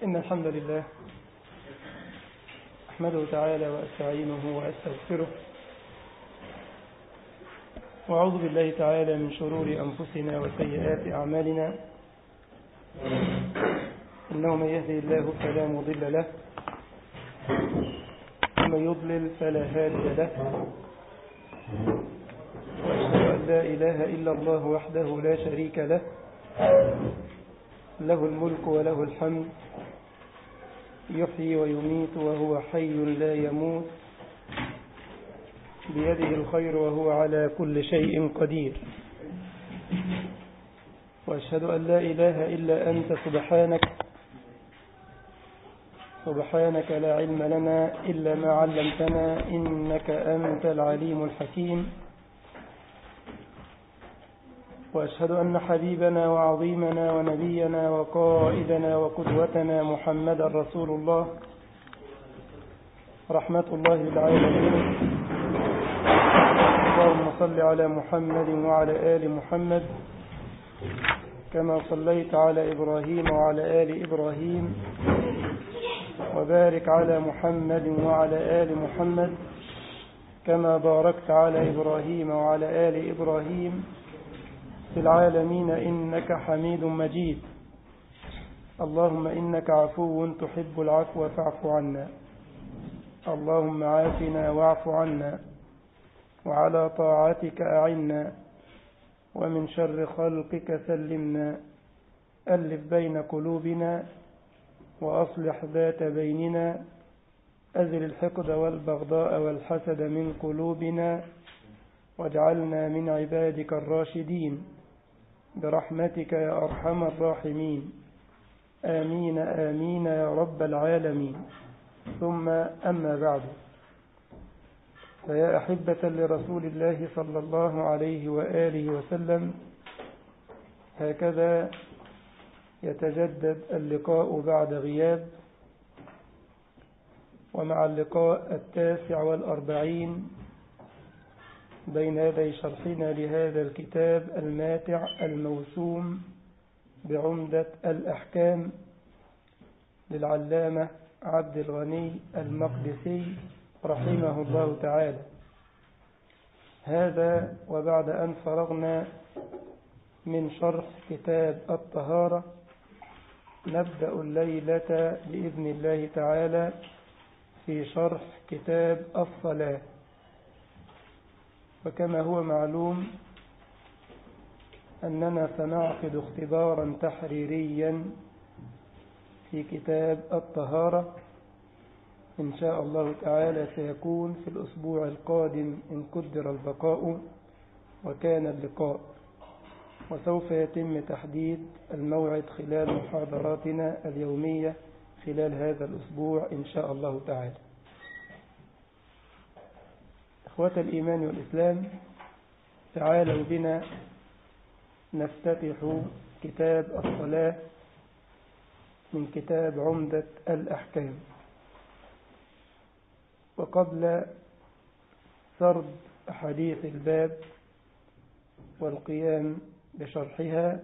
إن الحمد لله أحمده تعالى وأستعينه وأستغفره وأعوذ بالله تعالى من شرور أنفسنا وسيئات أعمالنا إنه من يهدي الله فلا مضل له ومن يضلل فلا هادي له وأشهد أن لا إله إلا الله وحده لا شريك له له الملك وله الحمد يحيي ويميت وهو حي لا يموت بيده الخير وهو على كل شيء قدير وأشهد أن لا إله إلا أنت سبحانك سبحانك لا علم لنا إلا ما علمتنا إنك أنت العليم الحكيم وأشهد أن حبيبنا وعظيمنا ونبينا وقائدنا وقدوتنا محمد رسول الله رحمة الله للعالمين اللهم صل على محمد وعلى آل محمد كما صليت على إبراهيم وعلى آل إبراهيم وبارك على محمد وعلى آل محمد كما باركت على إبراهيم وعلى آل إبراهيم في العالمين إنك حميد مجيد اللهم إنك عفو تحب العفو فاعف عنا اللهم عافنا واعف عنا وعلى طاعتك أعنا ومن شر خلقك سلمنا ألف بين قلوبنا وأصلح ذات بيننا أزل الحقد والبغضاء والحسد من قلوبنا واجعلنا من عبادك الراشدين برحمتك يا أرحم الراحمين آمين آمين يا رب العالمين ثم أما بعد فيا أحبة لرسول الله صلى الله عليه وآله وسلم هكذا يتجدد اللقاء بعد غياب ومع اللقاء التاسع والأربعين بين يدي شرحنا لهذا الكتاب الماتع الموسوم بعمدة الأحكام للعلامة عبد الغني المقدسي رحمه الله تعالى هذا وبعد أن فرغنا من شرح كتاب الطهارة نبدأ الليلة بإذن الله تعالى في شرح كتاب الصلاة وكما هو معلوم أننا سنعقد اختبارا تحريريا في كتاب الطهارة إن شاء الله تعالى سيكون في الأسبوع القادم إن قدر البقاء وكان اللقاء وسوف يتم تحديد الموعد خلال محاضراتنا اليومية خلال هذا الأسبوع إن شاء الله تعالى إخوة الإيمان والإسلام تعالوا بنا نفتتح كتاب الصلاة من كتاب عمدة الأحكام وقبل سرد أحاديث الباب والقيام بشرحها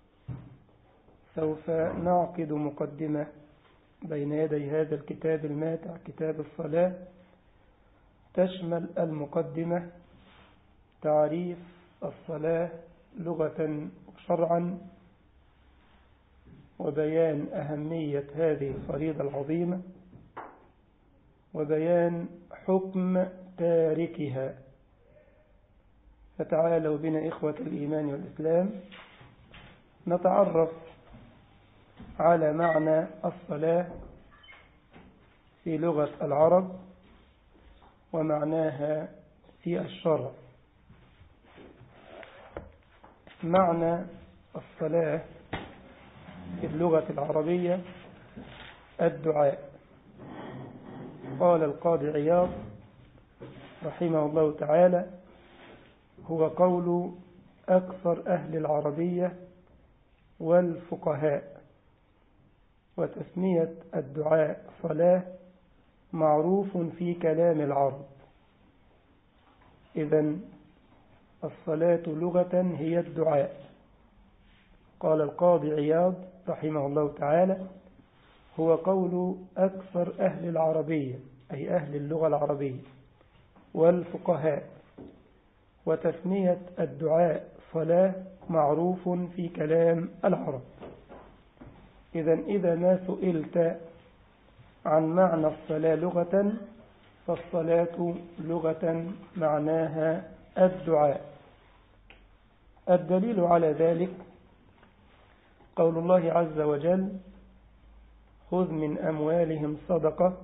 سوف نعقد مقدمة بين يدي هذا الكتاب الماتع كتاب الصلاة تشمل المقدمة تعريف الصلاة لغة وشرعا وبيان أهمية هذه الفريضة العظيمة وبيان حكم تاركها فتعالوا بنا إخوة الإيمان والإسلام نتعرف على معنى الصلاة في لغة العرب ومعناها في الشرع معنى الصلاة في اللغة العربية الدعاء قال القاضي عياض رحمه الله تعالى هو قول أكثر أهل العربية والفقهاء وتسمية الدعاء صلاة معروف في كلام العرب إذا الصلاة لغة هي الدعاء قال القاضي عياض رحمه الله تعالى هو قول أكثر أهل العربية أي أهل اللغة العربية والفقهاء وتسمية الدعاء صلاة معروف في كلام العرب إذا إذا ما سئلت عن معنى الصلاة لغة فالصلاة لغة معناها الدعاء الدليل على ذلك قول الله عز وجل خذ من أموالهم صدقة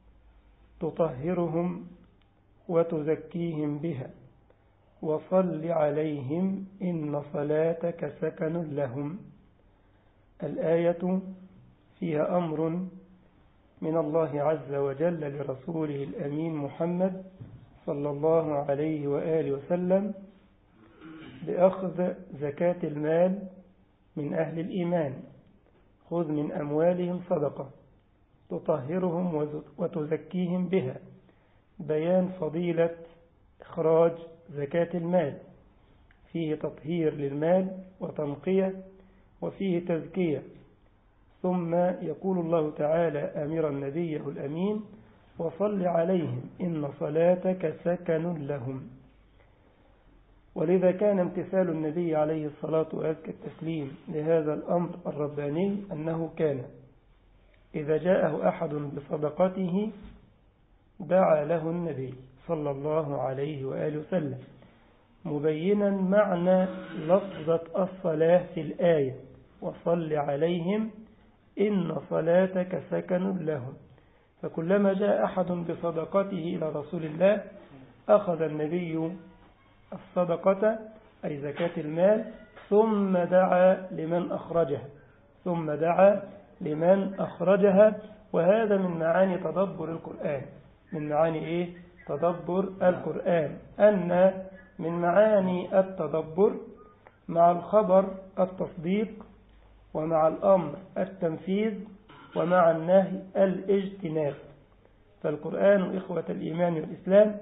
تطهرهم وتزكيهم بها وصل عليهم إن صلاتك سكن لهم الآية فيها أمر من الله عز وجل لرسوله الأمين محمد صلى الله عليه وآله وسلم بأخذ زكاة المال من أهل الإيمان خذ من أموالهم صدقة تطهرهم وتزكيهم بها بيان فضيلة إخراج زكاة المال فيه تطهير للمال وتنقية وفيه تزكية ثم يقول الله تعالى أمير النبي الأمين وصل عليهم إن صلاتك سكن لهم ولذا كان امتثال النبي عليه الصلاة وأزكى التسليم لهذا الأمر الرباني أنه كان إذا جاءه أحد بصدقته دعا له النبي صلى الله عليه وآله وسلم مبينا معنى لفظة الصلاة في الآية وصل عليهم إن صلاتك سكن لهم فكلما جاء أحد بصدقته إلى رسول الله أخذ النبي الصدقة أي زكاة المال ثم دعا لمن أخرجها ثم دعا لمن أخرجها وهذا من معاني تدبر القرآن من معاني إيه؟ تدبر القرآن أن من معاني التدبر مع الخبر التصديق ومع الأمر التنفيذ ومع النهي الاجتناب فالقرآن إخوة الإيمان والإسلام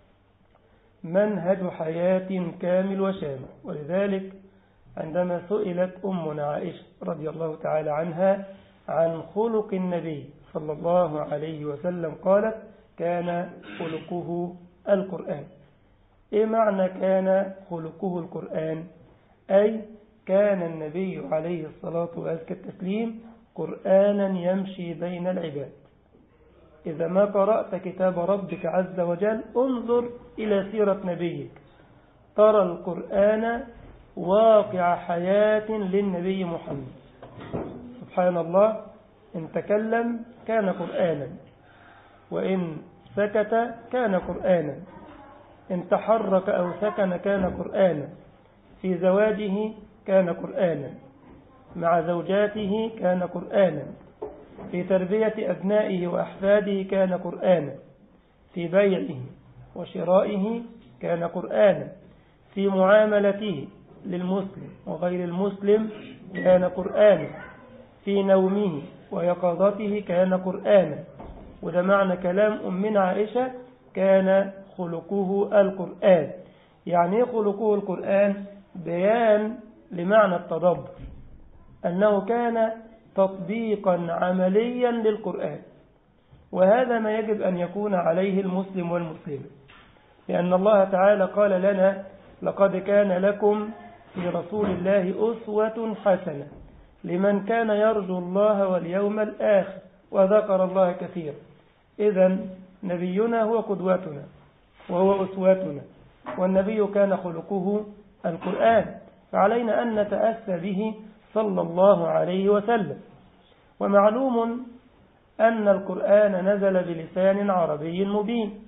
منهج حياة كامل وشامل ولذلك عندما سئلت أمنا عائشة رضي الله تعالى عنها عن خلق النبي صلى الله عليه وسلم قالت كان خلقه القرآن إيه معنى كان خلقه القرآن أي كان النبي عليه الصلاة وأزكى التسليم قرآنا يمشي بين العباد إذا ما قرأت كتاب ربك عز وجل انظر إلى سيرة نبيك ترى القرآن واقع حياة للنبي محمد سبحان الله إن تكلم كان قرآنا وإن سكت كان قرآنا إن تحرك أو سكن كان قرآنا في زواجه كان قرآنا مع زوجاته كان قرآنا في تربية أبنائه وأحفاده كان قرآنا في بيعه وشرائه كان قرآنا في معاملته للمسلم وغير المسلم كان قرآنا في نومه ويقظته كان قرآنا وده معنى كلام أمنا عائشة كان خلقه القرآن يعني خلقه القرآن بيان لمعنى التدبر أنه كان تطبيقا عمليا للقرآن وهذا ما يجب أن يكون عليه المسلم والمسلمة لأن الله تعالى قال لنا لقد كان لكم في رسول الله أسوة حسنة لمن كان يرجو الله واليوم الآخر وذكر الله كثيرا إذا نبينا هو قدوتنا وهو أسواتنا والنبي كان خلقه القرآن فعلينا أن نتأسى به صلى الله عليه وسلم ومعلوم أن القرآن نزل بلسان عربي مبين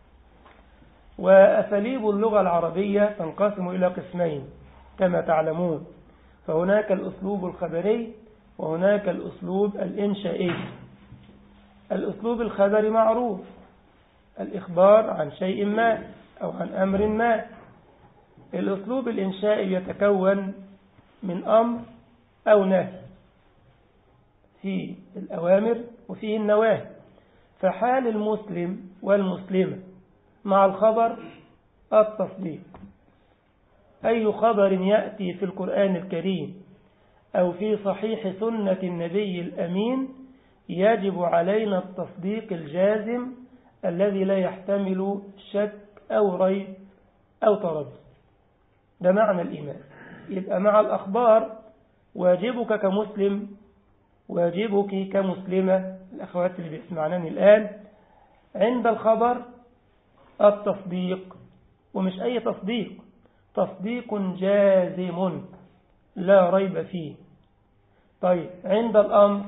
وأساليب اللغة العربية تنقسم إلى قسمين كما تعلمون فهناك الأسلوب الخبري وهناك الأسلوب الإنشائي الأسلوب الخبري معروف الإخبار عن شيء ما أو عن أمر ما الأسلوب الإنشائي يتكون من أمر أو نهي في الأوامر وفيه النواهي فحال المسلم والمسلمة مع الخبر التصديق أي خبر يأتي في القرآن الكريم أو في صحيح سنة النبي الأمين يجب علينا التصديق الجازم الذي لا يحتمل شك أو ريب أو تردد ده معنى الإيمان يبقى مع الأخبار واجبك كمسلم واجبك كمسلمة الأخوات اللي بيسمعنني الآن عند الخبر التصديق ومش أي تصديق تصديق جازم لا ريب فيه طيب عند الأمر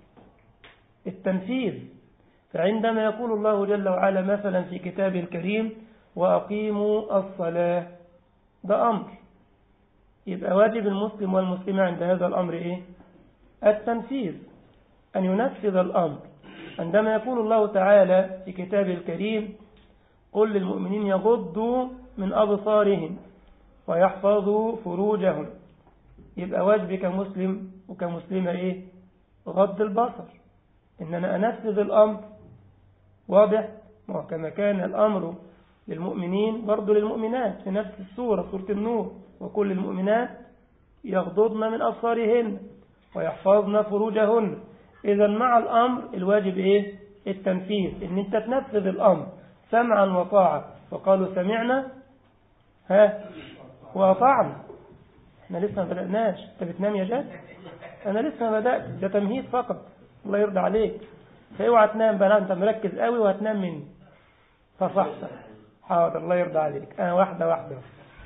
التنفيذ فعندما يقول الله جل وعلا مثلا في كتابه الكريم وأقيموا الصلاة ده أمر يبقى واجب المسلم والمسلمة عند هذا الأمر إيه التنفيذ أن ينفذ الأمر عندما يقول الله تعالى في كتابه الكريم قل للمؤمنين يغضوا من أبصارهم ويحفظوا فروجهم يبقى واجبي كمسلم وكمسلمة إيه غض البصر إن أنا أنفذ الأمر واضح كما كان الأمر للمؤمنين برضو للمؤمنات في نفس السورة سورة النور وكل المؤمنات يغضضن من أبصارهن ويحفظن فروجهن إذا مع الأمر الواجب إيه التنفيذ إن أنت تنفذ الأمر سمعا وطاعة وقالوا سمعنا ها وأطعنا احنا لسه ما بدأناش انت بتنام يا جاد انا لسه ما بدأت ده تمهيد فقط الله يرضى عليك فاوعى تنام بقى انت مركز قوي وهتنام مني فصحصح حاضر الله يرضى عليك انا واحدة واحدة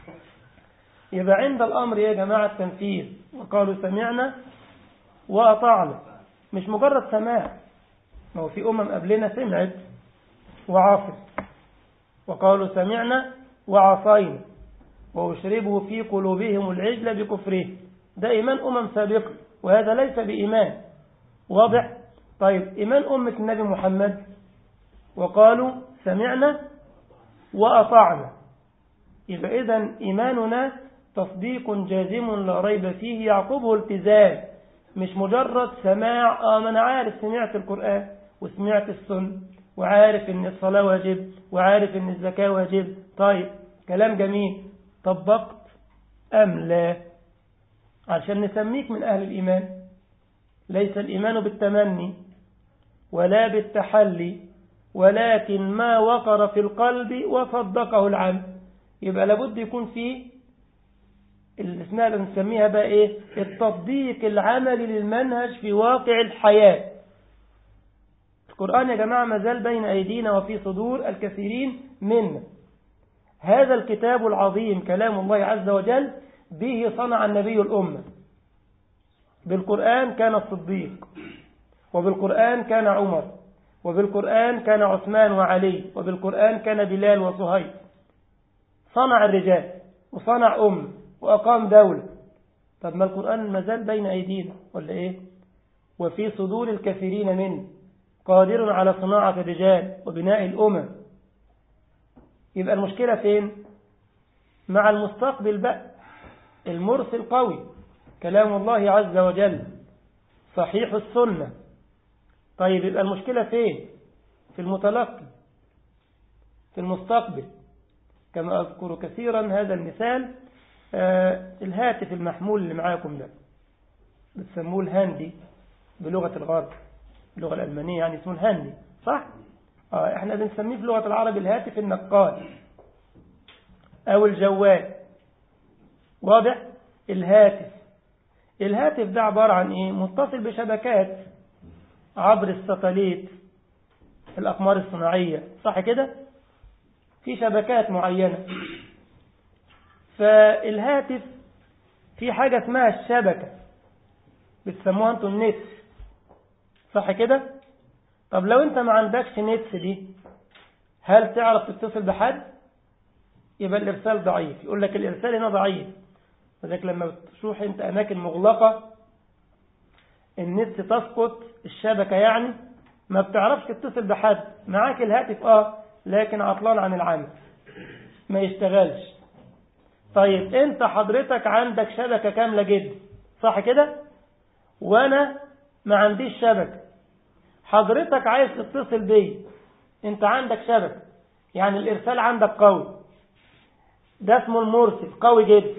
يبقى عند الامر يا جماعة التنفيذ وقالوا سمعنا وأطعنا مش مجرد سماع ما هو في أمم قبلنا سمعت وعاصت وقالوا سمعنا وعصينا وأشربوا في قلوبهم العجل بكفره ده إيمان أمم سابقة وهذا ليس بإيمان واضح طيب إيمان أمة النبي محمد وقالوا سمعنا وأطعنا يبقى إذن إيماننا تصديق جازم لا ريب فيه يعقبه التزام مش مجرد سماع آه ما أنا عارف سمعت القرآن وسمعت السنة وعارف إن الصلاة واجب وعارف إن الزكاة واجب طيب كلام جميل طبقت أم لا عشان نسميك من أهل الإيمان ليس الإيمان بالتمني ولا بالتحلي ولكن ما وقر في القلب وصدقه العمل يبقى لابد يكون فيه اللي اسمها اللي نسميها بقى ايه التطبيق العملي للمنهج في واقع الحياة القرآن يا جماعة ما زال بين أيدينا وفي صدور الكثيرين منا هذا الكتاب العظيم كلام الله عز وجل به صنع النبي الأمة بالقرآن كان الصديق وبالقرآن كان عمر وبالقرآن كان عثمان وعلي وبالقرآن كان بلال وصهيب صنع الرجال وصنع أم وأقام دولة طب ما القرآن ما زال بين أيدينا ولا إيه وفي صدور الكثيرين منه قادر على صناعة الرجال وبناء الأمم يبقى المشكلة فين مع المستقبل بقى المرسل قوي كلام الله عز وجل صحيح السنة طيب يبقى المشكلة فين في المتلقي في المستقبل كما أذكر كثيرا هذا المثال آه الهاتف المحمول اللي معاكم ده بتسموه الهاندي بلغة الغرب اللغة الألمانية يعني اسمه الهاندي صح؟ آه احنا بنسميه في لغة العرب الهاتف النقال أو الجوال واضح؟ الهاتف الهاتف ده عبارة عن ايه؟ متصل بشبكات عبر الستاليت الأقمار الصناعية صح كده؟ في شبكات معينة فالهاتف في حاجة اسمها الشبكة بتسموها انتم النت صح كده طب لو انت ما عندكش نت دي هل تعرف تتصل بحد يبقى الارسال ضعيف يقول لك الارسال هنا ضعيف وذلك لما تروح انت اماكن مغلقة النت تسقط الشبكة يعني ما بتعرفش تتصل بحد معاك الهاتف اه لكن عطلان عن العمل ما يشتغلش طيب انت حضرتك عندك شبكة كاملة جدا صح كده وانا ما عنديش شبكة حضرتك عايز تتصل بي انت عندك شبكة يعني الارسال عندك قوي ده اسمه المرسل قوي جدا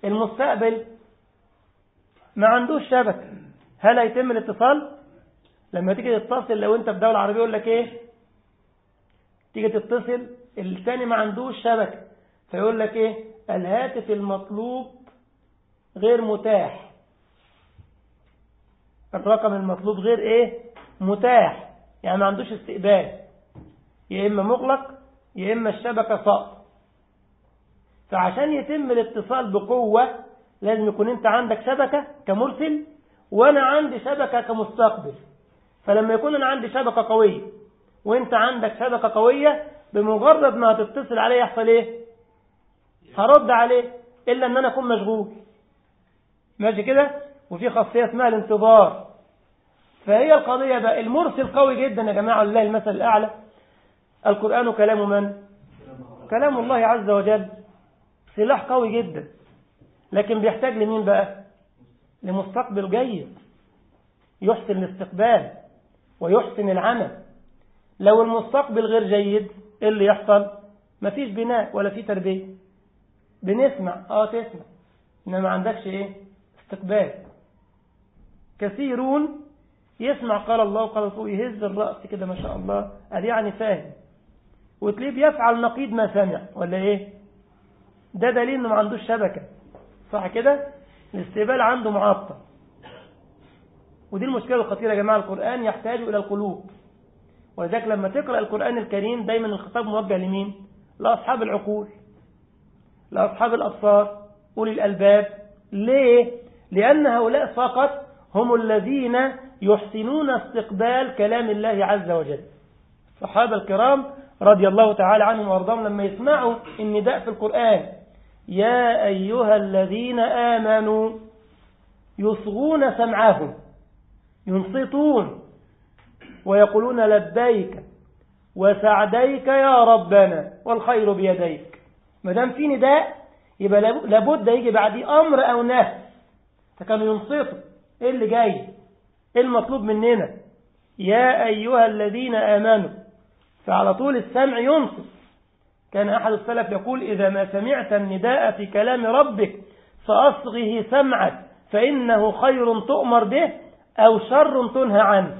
المستقبل ما عندوش شبكة هل هيتم الاتصال لما تيجي تتصل لو انت في دولة عربية يقول لك ايه تيجي تتصل الثاني ما عندوش شبكة فيقول لك ايه الهاتف المطلوب غير متاح الرقم المطلوب غير ايه متاح يعني ما عندوش استقبال يا اما مغلق يا اما الشبكة سقط فعشان يتم الاتصال بقوة لازم يكون انت عندك شبكة كمرسل وانا عندي شبكة كمستقبل فلما يكون انا عندي شبكة قوية وانت عندك شبكة قوية بمجرد ما هتتصل عليه يحصل ايه هرد عليه الا ان انا اكون مشغول ماشي كده وفي خاصية اسمها الانتظار فهي القضية بقى المرسل قوي جدا يا جماعة لله المثل الأعلى القرآن كلام من؟ كلام الله عز وجل سلاح قوي جدا لكن بيحتاج لمين بقى لمستقبل جيد يحسن الاستقبال ويحسن العمل لو المستقبل غير جيد ايه اللي يحصل مفيش بناء ولا في تربية بنسمع اه تسمع انما ما عندكش ايه استقبال كثيرون يسمع قال الله وقال رسوله يهز الرأس كده ما شاء الله قال يعني فاهم وتلاقيه بيفعل نقيض ما سمع ولا ايه ده دليل انه ما عندوش شبكة صح كده الاستقبال عنده معطل ودي المشكلة الخطيرة يا جماعة القرآن يحتاج إلى القلوب ولذلك لما تقرأ القرآن الكريم دايما الخطاب موجه لمين لأصحاب العقول لأصحاب الأبصار أولي الألباب ليه لأن هؤلاء فقط هم الذين يحسنون استقبال كلام الله عز وجل الصحابة الكرام رضي الله تعالى عنهم وارضاهم لما يسمعوا النداء في القرآن يا أيها الذين آمنوا يصغون سمعهم ينصتون ويقولون لبيك وسعديك يا ربنا والخير بيديك ما دام في نداء يبقى لابد يجي بعديه أمر أو نهي فكانوا ينصتوا ايه اللي جاي ايه المطلوب مننا يا أيها الذين آمنوا فعلى طول السمع ينصت كان أحد السلف يقول إذا ما سمعت النداء في كلام ربك فأصغه سمعك فإنه خير تؤمر به أو شر تنهى عنه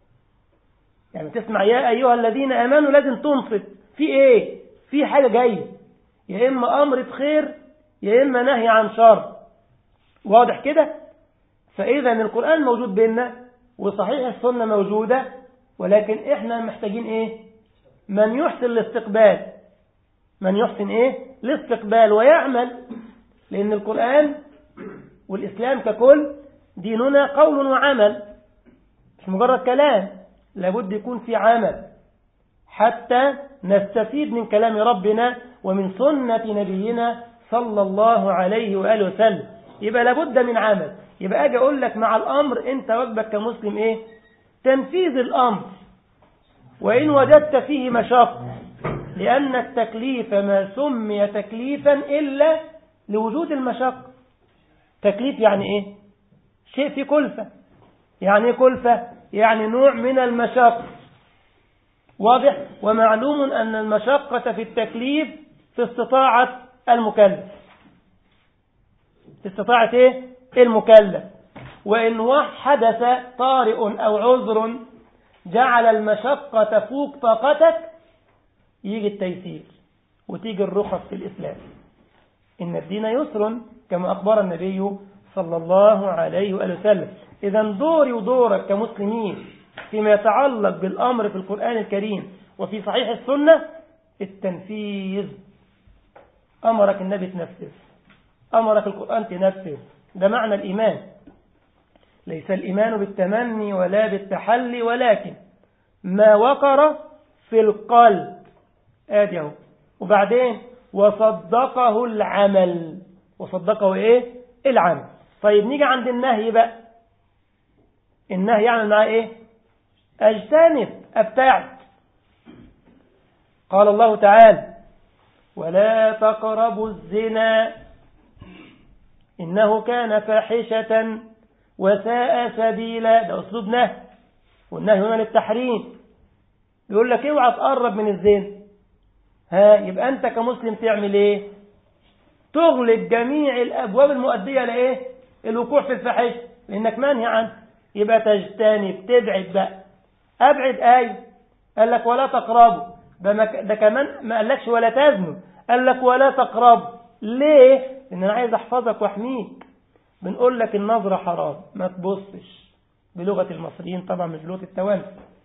يعني تسمع يا أيها الذين آمنوا لازم تنصت في إيه في حاجة جاية يا إما أمر بخير يا إما نهي عن شر واضح كده فإذا القرآن موجود بيننا وصحيح السنة موجودة ولكن إحنا محتاجين إيه من يحسن الاستقبال من يحسن إيه الاستقبال ويعمل لأن القرآن والإسلام ككل ديننا قول وعمل مش مجرد كلام لابد يكون في عمل حتى نستفيد من كلام ربنا ومن سنة نبينا صلى الله عليه وآله وسلم يبقى لابد من عمل يبقى أجي أقول لك مع الأمر أنت واجبك كمسلم إيه تنفيذ الأمر وإن وجدت فيه مشق لأن التكليف ما سمي تكليفا إلا لوجود المشق تكليف يعني إيه شيء في كلفة يعني إيه كلفة يعني نوع من المشق واضح ومعلوم أن المشقة في التكليف في استطاعة المكلف في استطاعة إيه المكلف وإن حدث طارئ أو عذر جعل المشقة فوق طاقتك يجي التيسير وتيجي الرخص في الإسلام إن الدين يسر كما أخبر النبي صلى الله عليه وآله وسلم إذا دوري ودورك كمسلمين فيما يتعلق بالأمر في القرآن الكريم وفي صحيح السنة التنفيذ أمرك النبي تنفذ أمرك القرآن تنفذ ده معنى الإيمان ليس الإيمان بالتمني ولا بالتحلي ولكن ما وقر في القلب آدي اهو وبعدين وصدقه العمل وصدقه إيه العمل طيب نيجي عند النهي بقى النهي يعمل معاه إيه أجتنب أبتعد قال الله تعالى ولا تقربوا الزنا إنه كان فاحشة وساء سبيلا ده أسلوب نهي والنهي هنا للتحريم يقول لك اوعى تقرب من الزنا ها يبقى أنت كمسلم تعمل إيه تغلق جميع الأبواب المؤدية لإيه الوقوع في الفاحشة لأنك منهي عنه يبقى تجتنب تبعد بقى ابعد اي قال لك ولا تقربوا ده, ما ده كمان ما قالكش ولا تزنوا قال لك ولا تقربوا ليه لان انا عايز احفظك واحميك بنقول لك النظرة حرام ما تبصش بلغة المصريين طبعا مش بلغة التوانس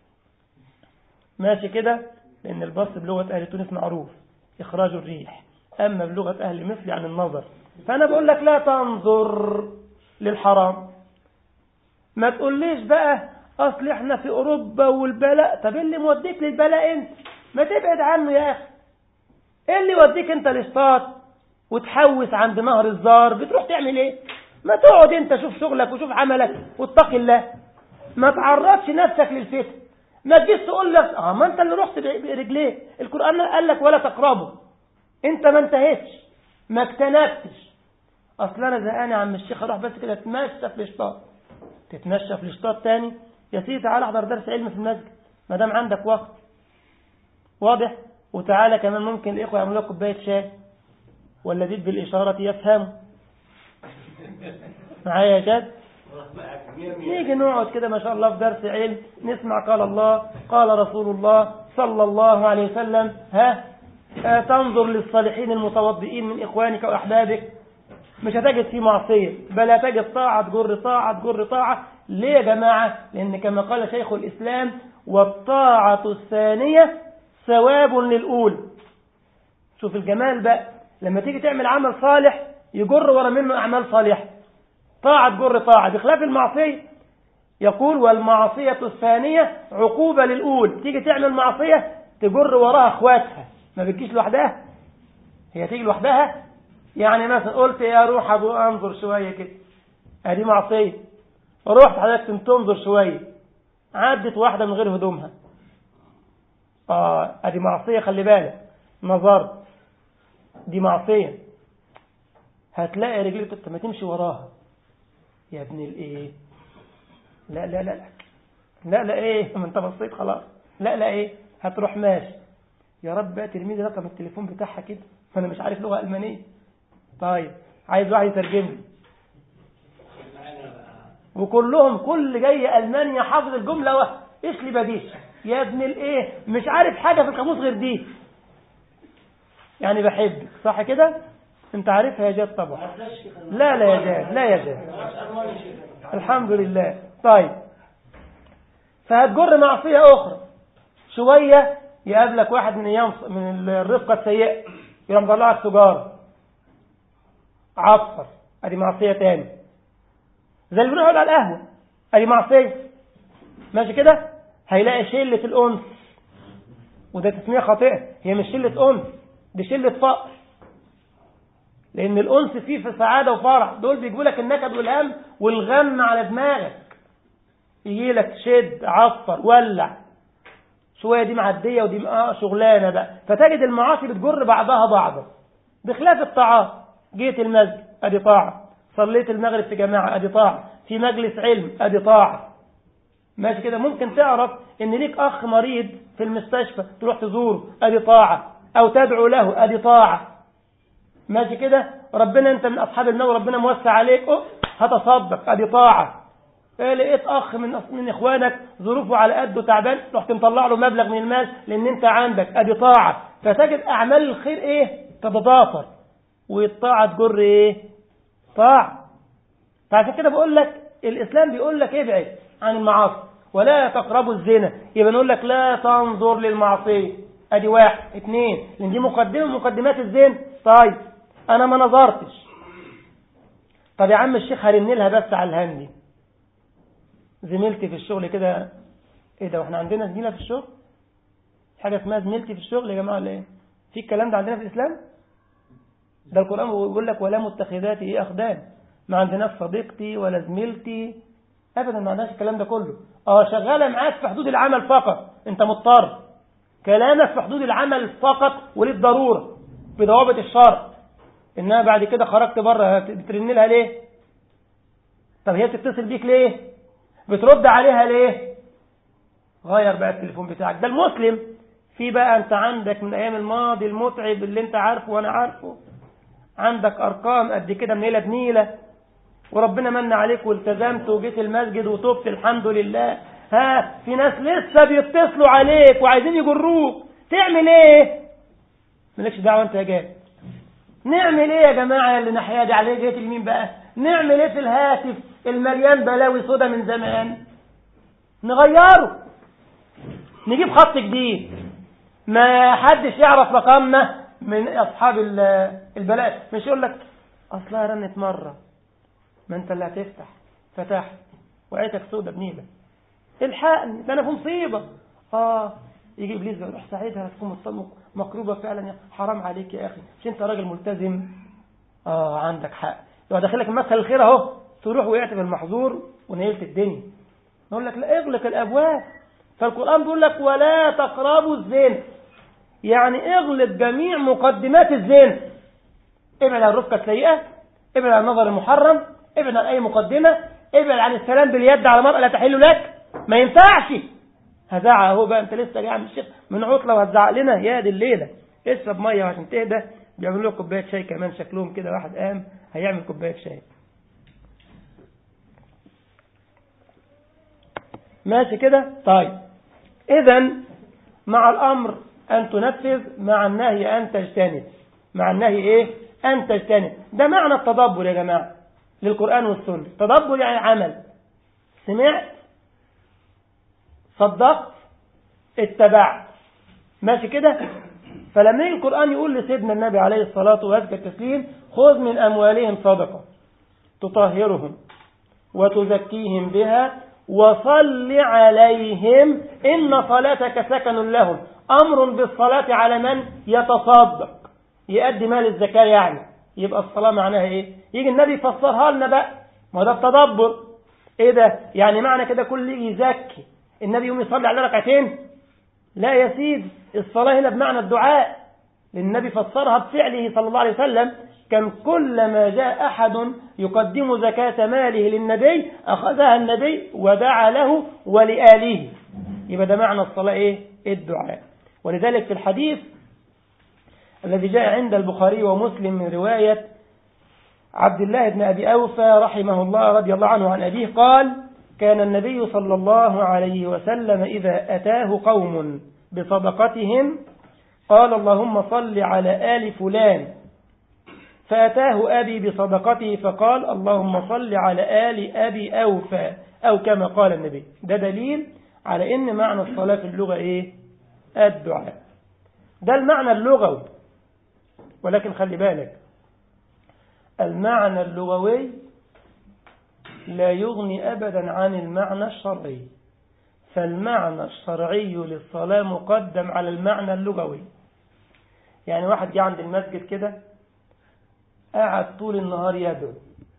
ماشي كده لان البص بلغة اهل تونس معروف اخراج الريح اما بلغة اهل مصر عن النظر فانا بقول لك لا تنظر للحرام ما تقوليش بقى اصل احنا في اوروبا والبلاء طب ايه اللي موديك للبلاء انت ما تبعد عنه يا اخي ايه اللي يوديك انت لشطاط وتحوس عند نهر الزار بتروح تعمل ايه ما تقعد انت شوف شغلك وشوف عملك واتق الله ما تعرضش نفسك للفتن ما تجيش تقول لك اه ما انت اللي رحت برجليك القران قال لك ولا تقربوا انت ما انتهيتش ما اجتنبتش اصل انا زهقان يا عم الشيخ اروح بس كده اتمشى في الشطاط تتمشى في الشطاط تاني يا سيدي تعالى احضر درس علم في المسجد ما دام عندك وقت واضح وتعالى كمان ممكن الاخوه يعملوا لك كوبايه شاي والذي بالاشاره يفهم معايا يا جد نيجي نقعد كده ما شاء الله في درس علم نسمع قال الله قال رسول الله صلى الله عليه وسلم ها آه تنظر للصالحين المتوضئين من إخوانك وأحبابك مش هتجد فيه معصية بل هتجد طاعة تجر طاعة تجر طاعة ليه يا جماعة لأن كما قال شيخ الإسلام والطاعة الثانية ثواب للأولى شوف الجمال بقى لما تيجي تعمل عمل صالح يجر ورا منه أعمال صالحة طاعة تجر طاعة بخلاف المعصية يقول والمعصية الثانية عقوبة للأول تيجي تعمل معصية تجر وراها اخواتها ما بتجيش لوحدها هي تيجي لوحدها يعني مثلا قلت يا روح ابو انظر شوية كده ادي معصية رحت حضرتك تنظر شوية عدت واحدة من غير هدومها اه ادي معصية خلي بالك نظرت دي معصية هتلاقي رجلك انت ما تمشي وراها يا ابن الايه لا لا لا لا لا لا ايه ما انت بصيت خلاص لا لا ايه هتروح ماشي يا رب بقى ترمي لي رقم التليفون بتاعها كده فانا مش عارف لغه المانيه طيب عايز واحد يترجم لي وكلهم كل جاي المانيا حافظ الجمله و... ايش لي بديش يا ابن الايه مش عارف حاجه في القاموس غير دي يعني بحبك صح كده انت عارفها يا جاد طبعا لا لا يا جاد لا يا جاد الحمد لله طيب فهتجر معصية أخرى شوية يقابلك واحد من أيام من الرفقة السيئة يروح مطلعك سجارة عصفر ادي معصية تاني زي اللي بنقعد على القهوة ادي معصية ماشي كده هيلاقي شلة الأنس وده تسمية خاطئة هي مش شلة أنس دي شلة فقر لأن الأنس فيه في سعادة وفرح دول بيجيبوا لك النكد والهم والغم على دماغك يجي لك شد عصفر ولع شوية دي معدية ودي اه شغلانة بقى فتجد المعاصي بتجر بعضها بعضا بخلاف الطاعات جيت المسجد ادي طاعة صليت المغرب في جماعة ادي طاعة في مجلس علم ادي طاعة ماشي كده ممكن تعرف ان ليك اخ مريض في المستشفى تروح تزوره ادي طاعة او تدعو له ادي طاعة ماشي كده ربنا انت من اصحاب المال وربنا موسع عليك أوه هتصدق ادي طاعة إيه لقيت اخ من من اخوانك ظروفه على قده تعبان رحت مطلع له مبلغ من المال لان انت عندك ادي طاعة فتجد اعمال الخير ايه تتضافر والطاعة تجر ايه طاعة فعشان كده بقول لك الاسلام بيقول لك ابعد عن المعاصي ولا تقربوا الزنا يبقى نقول لك لا تنظر للمعصية ادي واحد اثنين لان دي مقدمة من مقدمات الزنا طيب انا ما نظرتش طب يا عم الشيخ هرن لها بس على الهندي زميلتي في الشغل كده ايه ده واحنا عندنا زميله في الشغل حاجه اسمها زميلتي في الشغل يا جماعه ولا ايه في الكلام ده عندنا في الاسلام ده القران بيقول لك ولا متخذات ايه اخدان ما عندناش صديقتي ولا زميلتي ابدا ما عندناش الكلام ده كله اه شغاله معاك في حدود العمل فقط انت مضطر كلامك في حدود العمل فقط وللضروره بضوابط الشرع انها بعد كده خرجت بره بترن لها ليه طب هي بتتصل بيك ليه بترد عليها ليه غير بقى التليفون بتاعك ده المسلم في بقى انت عندك من ايام الماضي المتعب اللي انت عارفه وانا عارفه عندك ارقام قد كده منيله بنيله وربنا من عليك والتزمت وجيت المسجد وتوبت الحمد لله ها في ناس لسه بيتصلوا عليك وعايزين يجروك تعمل ايه مالكش دعوه انت يا جاي نعمل ايه يا جماعه اللي ناحيه دي عليه جهه اليمين بقى نعمل ايه في الهاتف المليان بلاوي سودا من زمان نغيره نجيب خط جديد ما حدش يعرف رقمنا من اصحاب البلاء مش يقول لك اصلها رنت مره ما انت اللي هتفتح فتحت وعيتك سودة بنيلة الحقني ده انا في مصيبة اه يجي ابليس يروح ساعتها هتكون مقروبة فعلا حرام عليك يا اخي مش انت راجل ملتزم اه عندك حق لو داخلك مدخل الخير اهو تروح وقعت في المحظور ونيلت الدنيا نقول لك لا اغلق الابواب فالقرآن بيقول لك ولا تقربوا الزنا يعني اغلق جميع مقدمات الزنا ابعد عن الرفقة السيئة ابعد عن النظر المحرم ابعد عن اي مقدمة ابعد عن السلام باليد على مرأة لا تحل لك ما ينفعش هزعق اهو بقى انت لسه جاي من الشيخ من عطله وهتزعق لنا يا دي الليله اشرب ميه عشان تهدى بيعملوا لك كوبايه شاي كمان شكلهم كده واحد قام هيعمل كوبايه شاي ماشي كده طيب اذا مع الامر ان تنفذ مع النهي ان تجتنب مع النهي ايه ان تجتنب ده معنى التدبر يا جماعه للقران والسنه تدبر يعني عمل سمعت صدقت اتبعت ماشي كده فلما يجي القرآن يقول لسيدنا النبي عليه الصلاة وأزكى التسليم خذ من أموالهم صدقة تطهرهم وتزكيهم بها وصل عليهم إن صلاتك سكن لهم أمر بالصلاة على من يتصدق يؤدي مال الزكاة يعني يبقى الصلاة معناها إيه يجي النبي يفسرها لنا بقى ما ده التدبر إيه ده يعني معنى كده كل يجي يزكي النبي يوم يصلي على ركعتين لا يا سيدي الصلاة هنا بمعنى الدعاء النبي فسرها بفعله صلى الله عليه وسلم كان كلما جاء أحد يقدم زكاة ماله للنبي أخذها النبي ودعا له ولآله يبقى ده معنى الصلاة إيه؟ الدعاء ولذلك في الحديث الذي جاء عند البخاري ومسلم من رواية عبد الله بن أبي أوفى رحمه الله رضي الله عنه عن أبيه قال كان النبي صلى الله عليه وسلم إذا أتاه قوم بصدقتهم قال اللهم صل على آل فلان فأتاه أبي بصدقته فقال اللهم صل على آل أبي أوفى أو كما قال النبي ده دليل على إن معنى الصلاة في اللغة إيه الدعاء ده المعنى اللغوي ولكن خلي بالك المعنى اللغوي لا يغني أبدا عن المعنى الشرعي فالمعنى الشرعي للصلاة مقدم على المعنى اللغوي يعني واحد جه عند المسجد كده قاعد طول النهار يدعو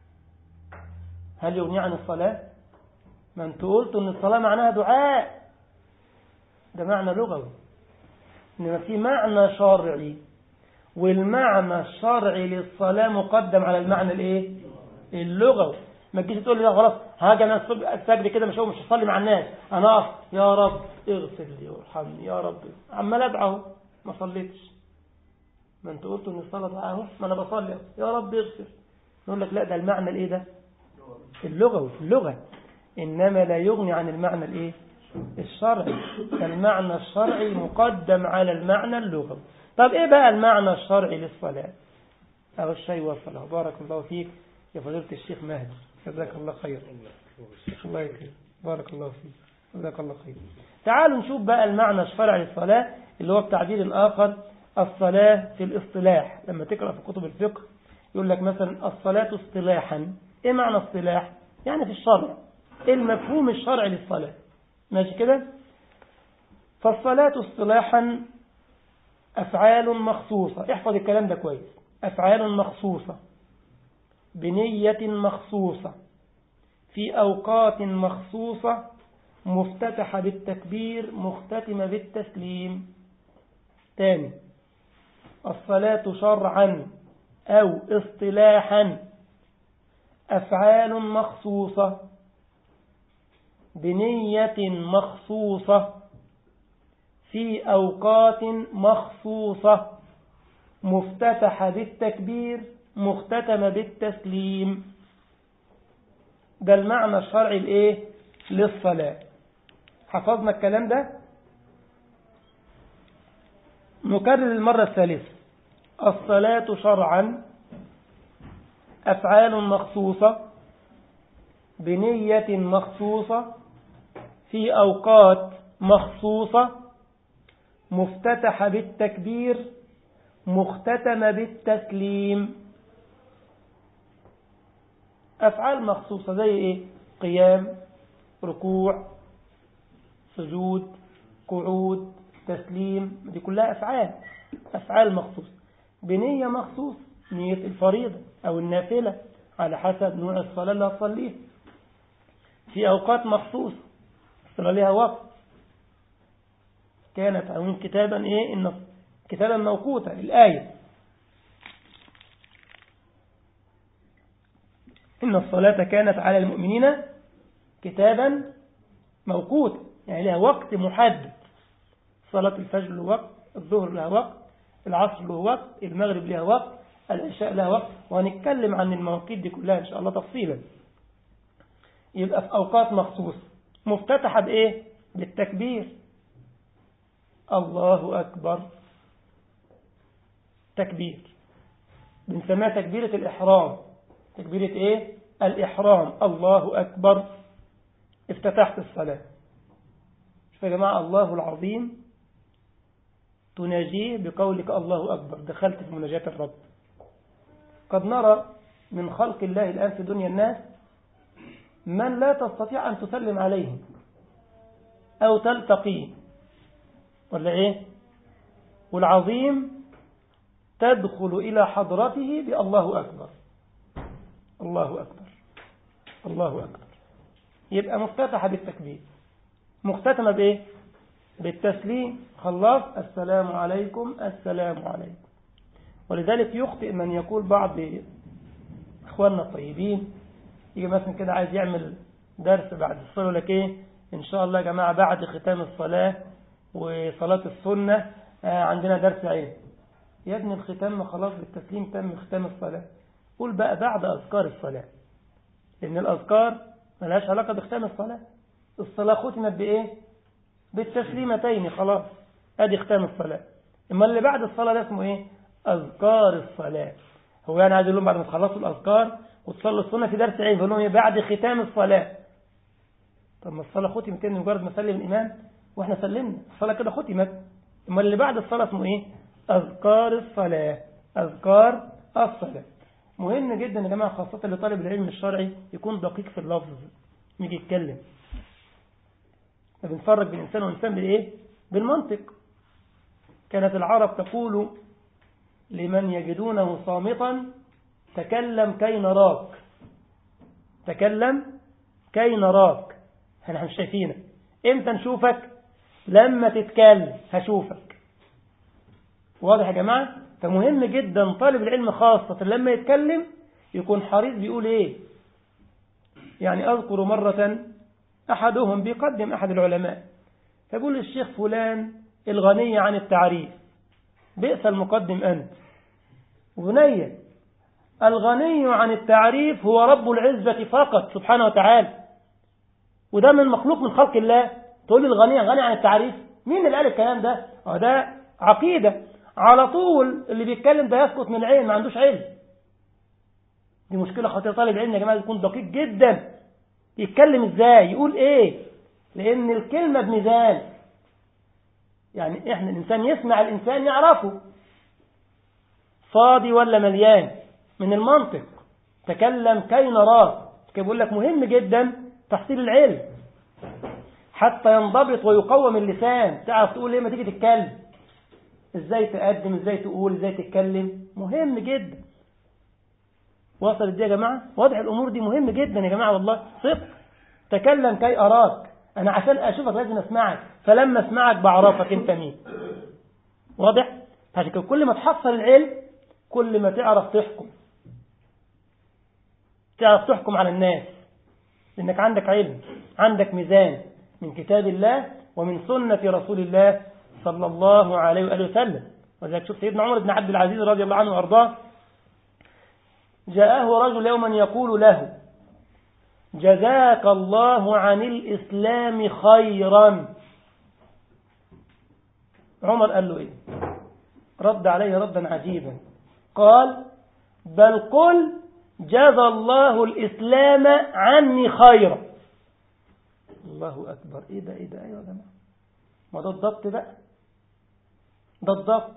هل يغني عن الصلاة ما انت قلت ان الصلاة معناها دعاء ده معنى لغوي انما في معنى شرعي والمعنى الشرعي للصلاة مقدم على المعنى الايه اللغوي ما تجيش تقول لي لا خلاص هاجي انا السجد كده مش مش هصلي مع الناس انا اقف يا رب اغفر لي وارحمني يا رب عمال ادعو ما صليتش ما انت قلت ان الصلاه دعاء اهو ما انا بصلي يا رب اغفر نقول لك لا ده المعنى الايه ده اللغوي في اللغه انما لا يغني عن المعنى الايه الشرعي فالمعنى الشرعي مقدم على المعنى اللغوي طب ايه بقى المعنى الشرعي للصلاه او الشيء والصلاه بارك الله فيك يا فضيله الشيخ مهدي جزاك الله خير الله يكرم بارك الله فيك جزاك الله خير تعالوا نشوف بقى المعنى الشرعي للصلاة اللي هو بتعبير آخر الصلاة في الاصطلاح لما تقرأ في كتب الفقه يقول لك مثلا الصلاة اصطلاحا ايه معنى اصطلاح يعني في الشرع ايه المفهوم الشرعي للصلاة ماشي كده فالصلاة اصطلاحا أفعال مخصوصة احفظ الكلام ده كويس أفعال مخصوصة بنية مخصوصة في أوقات مخصوصة مفتتحة بالتكبير مختتمة بالتسليم تاني الصلاة شرعا أو اصطلاحا أفعال مخصوصة بنية مخصوصة في أوقات مخصوصة مفتتحة بالتكبير مختتمة بالتسليم ده المعنى الشرعي الايه للصلاة حفظنا الكلام ده نكرر المرة الثالثة الصلاة شرعا أفعال مخصوصة بنية مخصوصة في أوقات مخصوصة مفتتحة بالتكبير مختتمة بالتسليم أفعال مخصوصة زي إيه قيام ركوع سجود قعود تسليم دي كلها أفعال أفعال مخصوصة بنية مخصوص نية الفريضة أو النافلة على حسب نوع الصلاة اللي هتصليها في أوقات مخصوصة الصلاة لها وقت كانت عموم كتابا إيه إن كتابا موقوتا الآية إن الصلاة كانت على المؤمنين كتابا موقوتا يعني لها وقت محدد صلاة الفجر له وقت الظهر لها وقت العصر له وقت المغرب لها وقت العشاء لها وقت وهنتكلم عن المواقيت دي كلها إن شاء الله تفصيلا يبقى في أوقات مخصوصة مفتتحة بإيه؟ بالتكبير الله أكبر تكبير بنسميها تكبيرة الإحرام تكبيرة إيه؟ الإحرام الله أكبر افتتحت الصلاة شوف يا جماعة الله العظيم تناجيه بقولك الله أكبر دخلت في مناجاة الرب قد نرى من خلق الله الآن في دنيا الناس من لا تستطيع أن تسلم عليه أو تلتقيه ولا إيه والعظيم تدخل إلى حضرته بالله أكبر الله أكبر الله أكبر يبقى مفتتحة بالتكبير مختتمة بإيه بالتسليم خلاص السلام عليكم السلام عليكم ولذلك يخطئ من يقول بعض إخواننا الطيبين يجي مثلا كده عايز يعمل درس بعد الصلاة يقول لك إيه إن شاء الله يا جماعة بعد ختام الصلاة وصلاة السنة عندنا درس علم يا ابن الختام خلاص بالتسليم تم ختام الصلاة قول بقى بعد أذكار الصلاة لأن الأذكار ملهاش علاقة بختام الصلاة الصلاة ختمت بإيه بالتسليمتين خلاص ادي ختام الصلاة اما اللي بعد الصلاة ده اسمه ايه اذكار الصلاة هو يعني عايز يقول لهم بعد ما تخلصوا الاذكار وتصلوا السنة في درس علم يقول لهم ايه بعد ختام الصلاة طب ما الصلاة ختمت ان مجرد ما سلم الامام واحنا سلمنا الصلاة كده ختمت اما اللي بعد الصلاة اسمه ايه اذكار الصلاة اذكار الصلاة مهم جدا يا جماعة خاصة لطالب العلم الشرعي يكون دقيق في اللفظ يجي يتكلم فبنفرق بين إنسان وإنسان بالإيه؟ بالمنطق كانت العرب تقول لمن يجدونه صامتا تكلم كي نراك تكلم كي نراك احنا مش شايفينك امتى نشوفك لما تتكلم هشوفك واضح يا جماعة فمهم جدا طالب العلم خاصة لما يتكلم يكون حريص بيقول ايه يعني اذكر مرة أحدهم بيقدم أحد العلماء فيقول الشيخ فلان الغني عن التعريف بئس المقدم أنت بنية الغني عن التعريف هو رب العزة فقط سبحانه وتعالى وده من مخلوق من خلق الله تقول لي الغني غني عن التعريف مين اللي قال الكلام ده ده عقيدة على طول اللي بيتكلم ده يسقط من العلم ما عندوش علم دي مشكلة خطيرة طالب العلم يا جماعة يكون دقيق جدا يتكلم ازاي يقول ايه لان الكلمة بميزان يعني احنا الانسان يسمع الانسان يعرفه فاضي ولا مليان من المنطق تكلم كي نراه كي بيقول لك مهم جدا تحصيل العلم حتى ينضبط ويقوم اللسان تعرف تقول ايه ما تيجي تتكلم ازاي تقدم ازاي تقول ازاي تتكلم مهم جدا وصلت دي يا جماعة وضع الأمور دي مهم جدا يا جماعة والله صدق تكلم كي أراك أنا عشان أشوفك لازم أسمعك فلما أسمعك بعرفك أنت مين واضح عشان كده كل ما تحصل العلم كل ما تعرف تحكم تعرف تحكم على الناس لأنك عندك علم عندك ميزان من كتاب الله ومن سنة رسول الله صلى الله عليه وآله وسلم ولذلك شوف سيدنا عمر بن عبد العزيز رضي الله عنه وأرضاه جاءه رجل يوما يقول له جزاك الله عن الإسلام خيرا عمر قال له إيه رد عليه ردا عجيبا قال بل قل جزى الله الإسلام عني خيرا الله أكبر إيه ده إيه ده أيوة يا جماعة ما ده الضبط بقى ده الضبط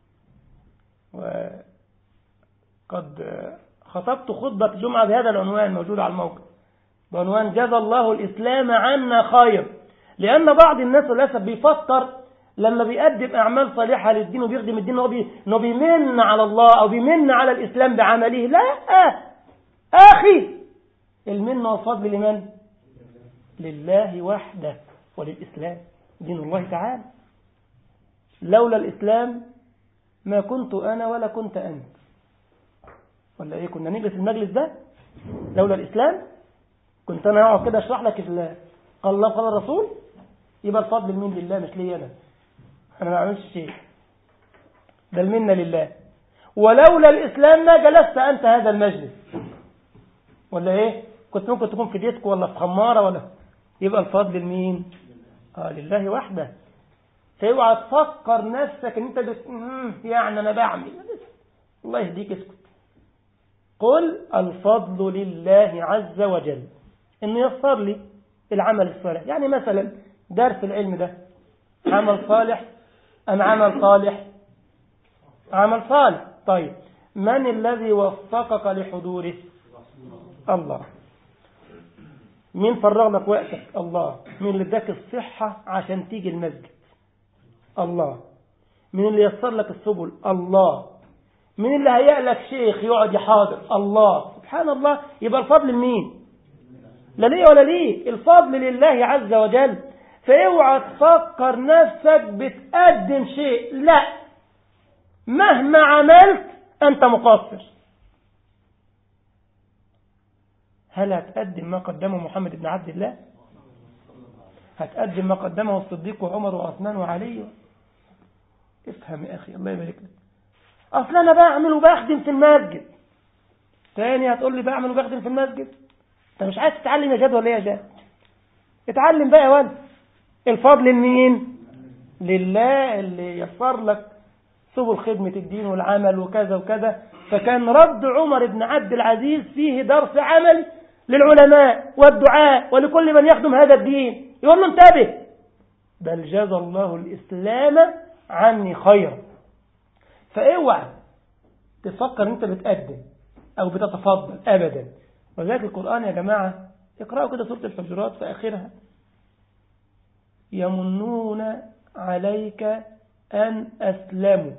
وقد خطبت خطبة الجمعة بهذا العنوان موجود على الموقع بعنوان جزى الله الإسلام عنا خير لأن بعض الناس للأسف بيفكر لما بيقدم أعمال صالحة للدين وبيخدم الدين إنه بي... بيمن على الله أو بيمن على الإسلام بعمله لا أخي المنة والفضل لمن؟ لله وحده وللإسلام دين الله تعالى لولا الإسلام ما كنت أنا ولا كنت أنت ولا إيه كنا نجلس المجلس ده لولا الإسلام كنت أنا أقعد كده أشرح لك قال الله قال الرسول يبقى الفضل لمين لله مش لي أنا أنا ما أعملش شيء ده المنة لله ولولا الإسلام ما جلست أنت هذا المجلس ولا إيه كنت ممكن تكون في ديسك ولا في خمارة ولا يبقى الفضل لمين آه لله وحده فاوعى تفكر نفسك ان انت بت... يعني انا بعمل الله يهديك اسكت قل الفضل لله عز وجل انه يسر لي العمل الصالح يعني مثلا درس العلم ده عمل صالح ام عمل صالح عمل صالح طيب من الذي وفقك لحضوره الله مين فرغ لك وقتك الله مين اللي اداك الصحة عشان تيجي المسجد الله مين اللي يسر لك السبل الله مين اللي هيأ لك شيخ يقعد يحاضر الله سبحان الله يبقى الفضل لمين لا ليه ولا ليه الفضل لله عز وجل فاوعى تفكر نفسك بتقدم شيء لا مهما عملت أنت مقصر هل هتقدم ما قدمه محمد بن عبد الله هتقدم ما قدمه الصديق وعمر وعثمان وعلي افهم يا أخي الله يبارك لك أصل أنا بعمل وبخدم في المسجد تاني هتقول لي بعمل وبخدم في المسجد أنت مش عايز تتعلم يا جاد ولا إيه يا جاد اتعلم بقى يا ولد الفضل لمين لله اللي يسر لك سبل خدمة الدين والعمل وكذا وكذا فكان رد عمر بن عبد العزيز فيه درس عمل للعلماء والدعاء ولكل من يخدم هذا الدين يقول له انتبه بل جزى الله الإسلام عني خيرا فاوعى تفكر انت بتقدم او بتتفضل ابدا ولذلك القرآن يا جماعة اقرأوا كده سورة الحجرات في آخرها يمنون عليك أن أسلموا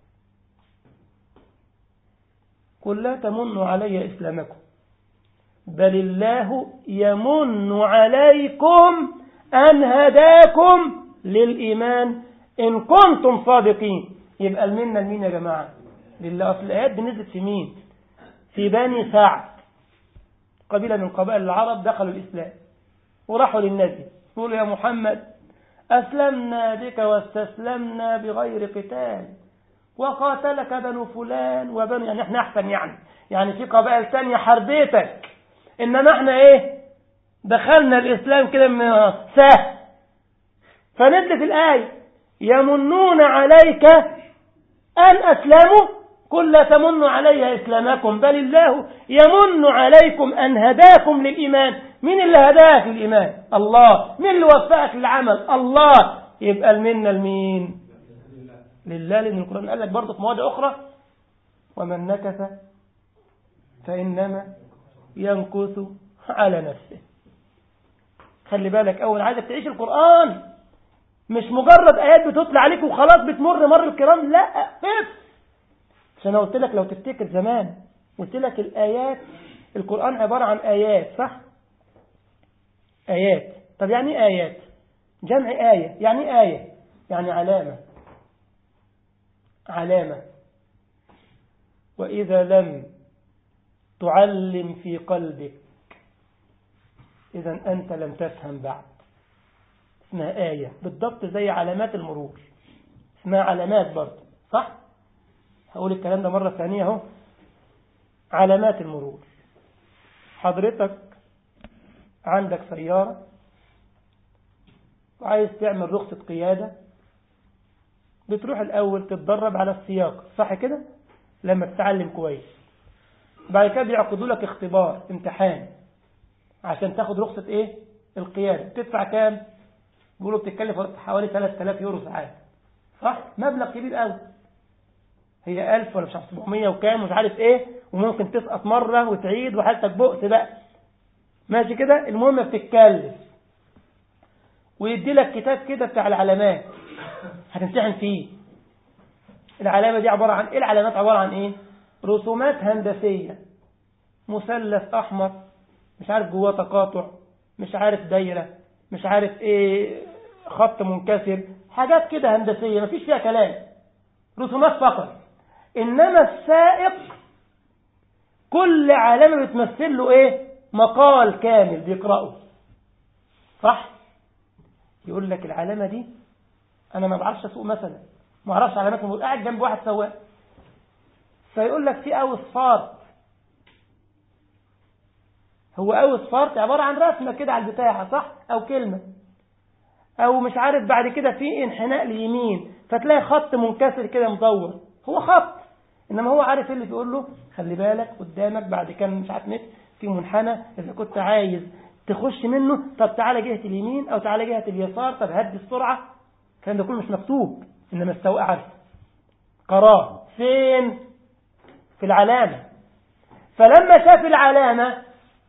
قل لا تمنوا علي إسلامكم بل الله يمن عليكم أن هداكم للإيمان إن كنتم صادقين يبقى المنة لمين يا جماعة لله أصل الآيات دي نزلت في مين في بني سعد قبيلة من قبائل العرب دخلوا الإسلام وراحوا للنبي يقولوا يا محمد أسلمنا بك واستسلمنا بغير قتال وقاتلك بنو فلان وبنو يعني احنا أحسن يعني يعني في قبائل تانية حربيتك إنما احنا ايه دخلنا الإسلام كده من سهل فنزلت الآية يمنون عليك أن أسلموا قل لا تمنوا علي إسلامكم بل الله يمن عليكم أن هداكم للإيمان مين اللي هداك للإيمان الله مين اللي وفقك للعمل الله يبقى المنة لمين لله لأن القرآن قال لك برضه في مواضع أخرى ومن نكث فإنما ينكث على نفسه خلي بالك أول عايزك تعيش القرآن مش مجرد آيات بتطلع عليك وخلاص بتمر مر الكرام لا قف عشان قلت لك لو تفتكر زمان قلت لك الآيات القرآن عبارة عن آيات صح آيات طب يعني ايه آيات جمع آية يعني آية يعني علامة علامة وإذا لم تعلم في قلبك إذا أنت لم تفهم بعد اسمها آية بالضبط زي علامات المرور اسمها علامات برضه صح هقول الكلام ده مرة ثانية اهو علامات المرور حضرتك عندك سيارة وعايز تعمل رخصة قيادة بتروح الأول تتدرب على السياق صح كده لما تتعلم كويس بعد كده بيعقدوا لك اختبار امتحان عشان تاخد رخصة ايه القيادة تدفع كام بيقولوا بتتكلف حوالي 3000 يورو ساعات صح مبلغ كبير قوي هي 1000 ولا مش عارف 700 وكام مش عارف ايه وممكن تسقط مرة وتعيد وحالتك بؤس بقى ماشي كده المهم بتتكلف ويدي لك كتاب كده بتاع العلامات هتمتحن فيه العلامة دي عبارة عن ايه العلامات عبارة عن ايه رسومات هندسية مثلث احمر مش عارف جواه تقاطع مش عارف دايرة مش عارف ايه خط منكسر حاجات كده هندسية مفيش فيها كلام رسومات فقط انما السائق كل علامة بتمثل له ايه مقال كامل بيقرأه صح يقول لك العلامة دي انا ما بعرفش اسوق مثلا ما اعرفش علامات بقول قاعد جنب واحد سواق فيقول لك في اوس فارت هو اوس فارت عبارة عن رسمة كده على البتاعة صح او كلمة او مش عارف بعد كده في انحناء ليمين فتلاقي خط منكسر كده مدور هو خط انما هو عارف ايه اللي بيقول له خلي بالك قدامك بعد كام مش عارف متر في منحنى اذا كنت عايز تخش منه طب تعالى جهة اليمين او تعالى جهة اليسار طب هدي السرعة الكلام ده كله مش مكتوب انما السواق عارف قراه فين في العلامة فلما شاف العلامة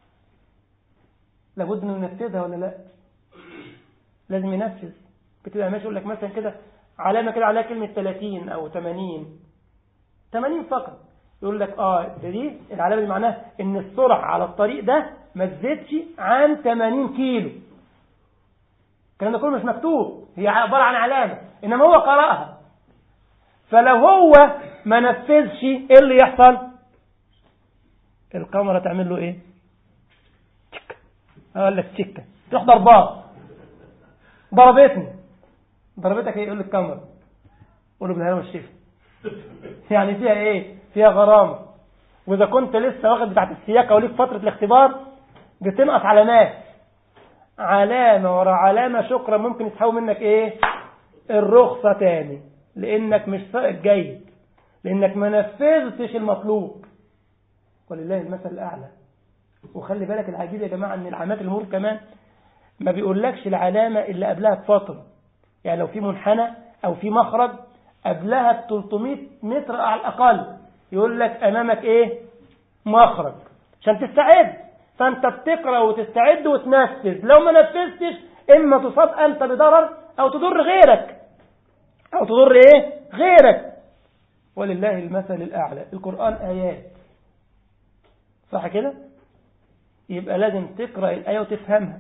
لابد انه ينفذها ولا لا لازم ينفذ بتبقى ماشي يقول لك مثلا كده علامة كده عليها كلمة 30 أو 80 80 فقط يقول لك اه ده دي العلامة دي معناها ان السرعة على الطريق ده ما تزيدش عن 80 كيلو الكلام ده كله مش مكتوب هي عبارة عن علامة انما هو قرأها فلو هو ما نفذش ايه اللي يحصل الكاميرا تعمل له ايه تشك اقول لك تشكه تروح ضرباه ضربتني ضربتك ايه يقول لك الكاميرا قول له بالهنا والشفا يعني فيها ايه فيها غرامه واذا كنت لسه واخد بتاعت السياقه وليك فتره الاختبار بتنقص علامات علامه ورا علامه شكرا ممكن يسحبوا منك ايه الرخصه تاني لانك مش سائق جيد لانك ما نفذتش المطلوب ولله المثل الاعلى وخلي بالك العجيب يا جماعه ان العلامات المرور كمان ما بيقولكش العلامه اللي قبلها بفتره يعني لو في منحنى او في مخرج قبلها ب 300 متر على الاقل يقول لك امامك ايه مخرج عشان تستعد فانت بتقرا وتستعد وتنفذ لو ما نفذتش اما تصاب انت بضرر او تضر غيرك او تضر ايه غيرك ولله المثل الاعلى القران ايات صح كده يبقى لازم تقرا الايه وتفهمها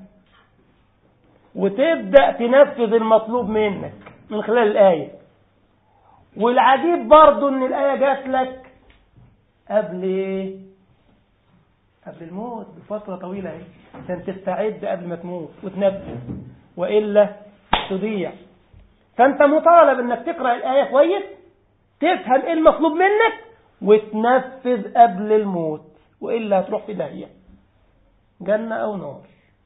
وتبدا تنفذ المطلوب منك من خلال الايه والعجيب برضو ان الايه جات لك قبل ايه قبل الموت بفتره طويله اهي عشان تستعد قبل ما تموت وتنفذ والا تضيع فانت مطالب انك تقرا الايه كويس تفهم ايه المطلوب منك وتنفذ قبل الموت والا هتروح في داهيه جنه او نار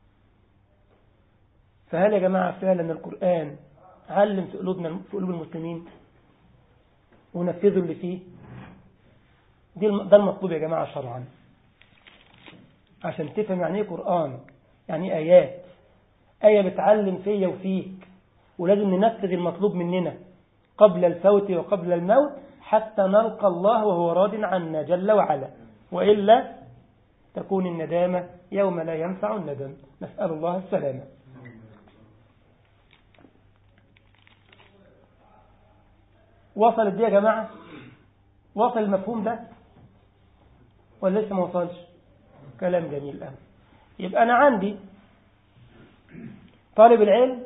فهل يا جماعه فعلا القران علم في قلوبنا في قلوب المسلمين ونفذوا اللي فيه دي ده المطلوب يا جماعه شرعا عشان تفهم يعني ايه قران يعني ايه ايات ايه بتعلم فيا وفيك ولازم ننفذ المطلوب مننا قبل الفوت وقبل الموت حتى نلقى الله وهو راض عنا جل وعلا وإلا تكون الندامة يوم لا ينفع الندم نسأل الله السلامة وصلت دي يا جماعة وصل المفهوم ده ولا لسه ما وصلش كلام جميل أوي يبقى أنا عندي طالب العلم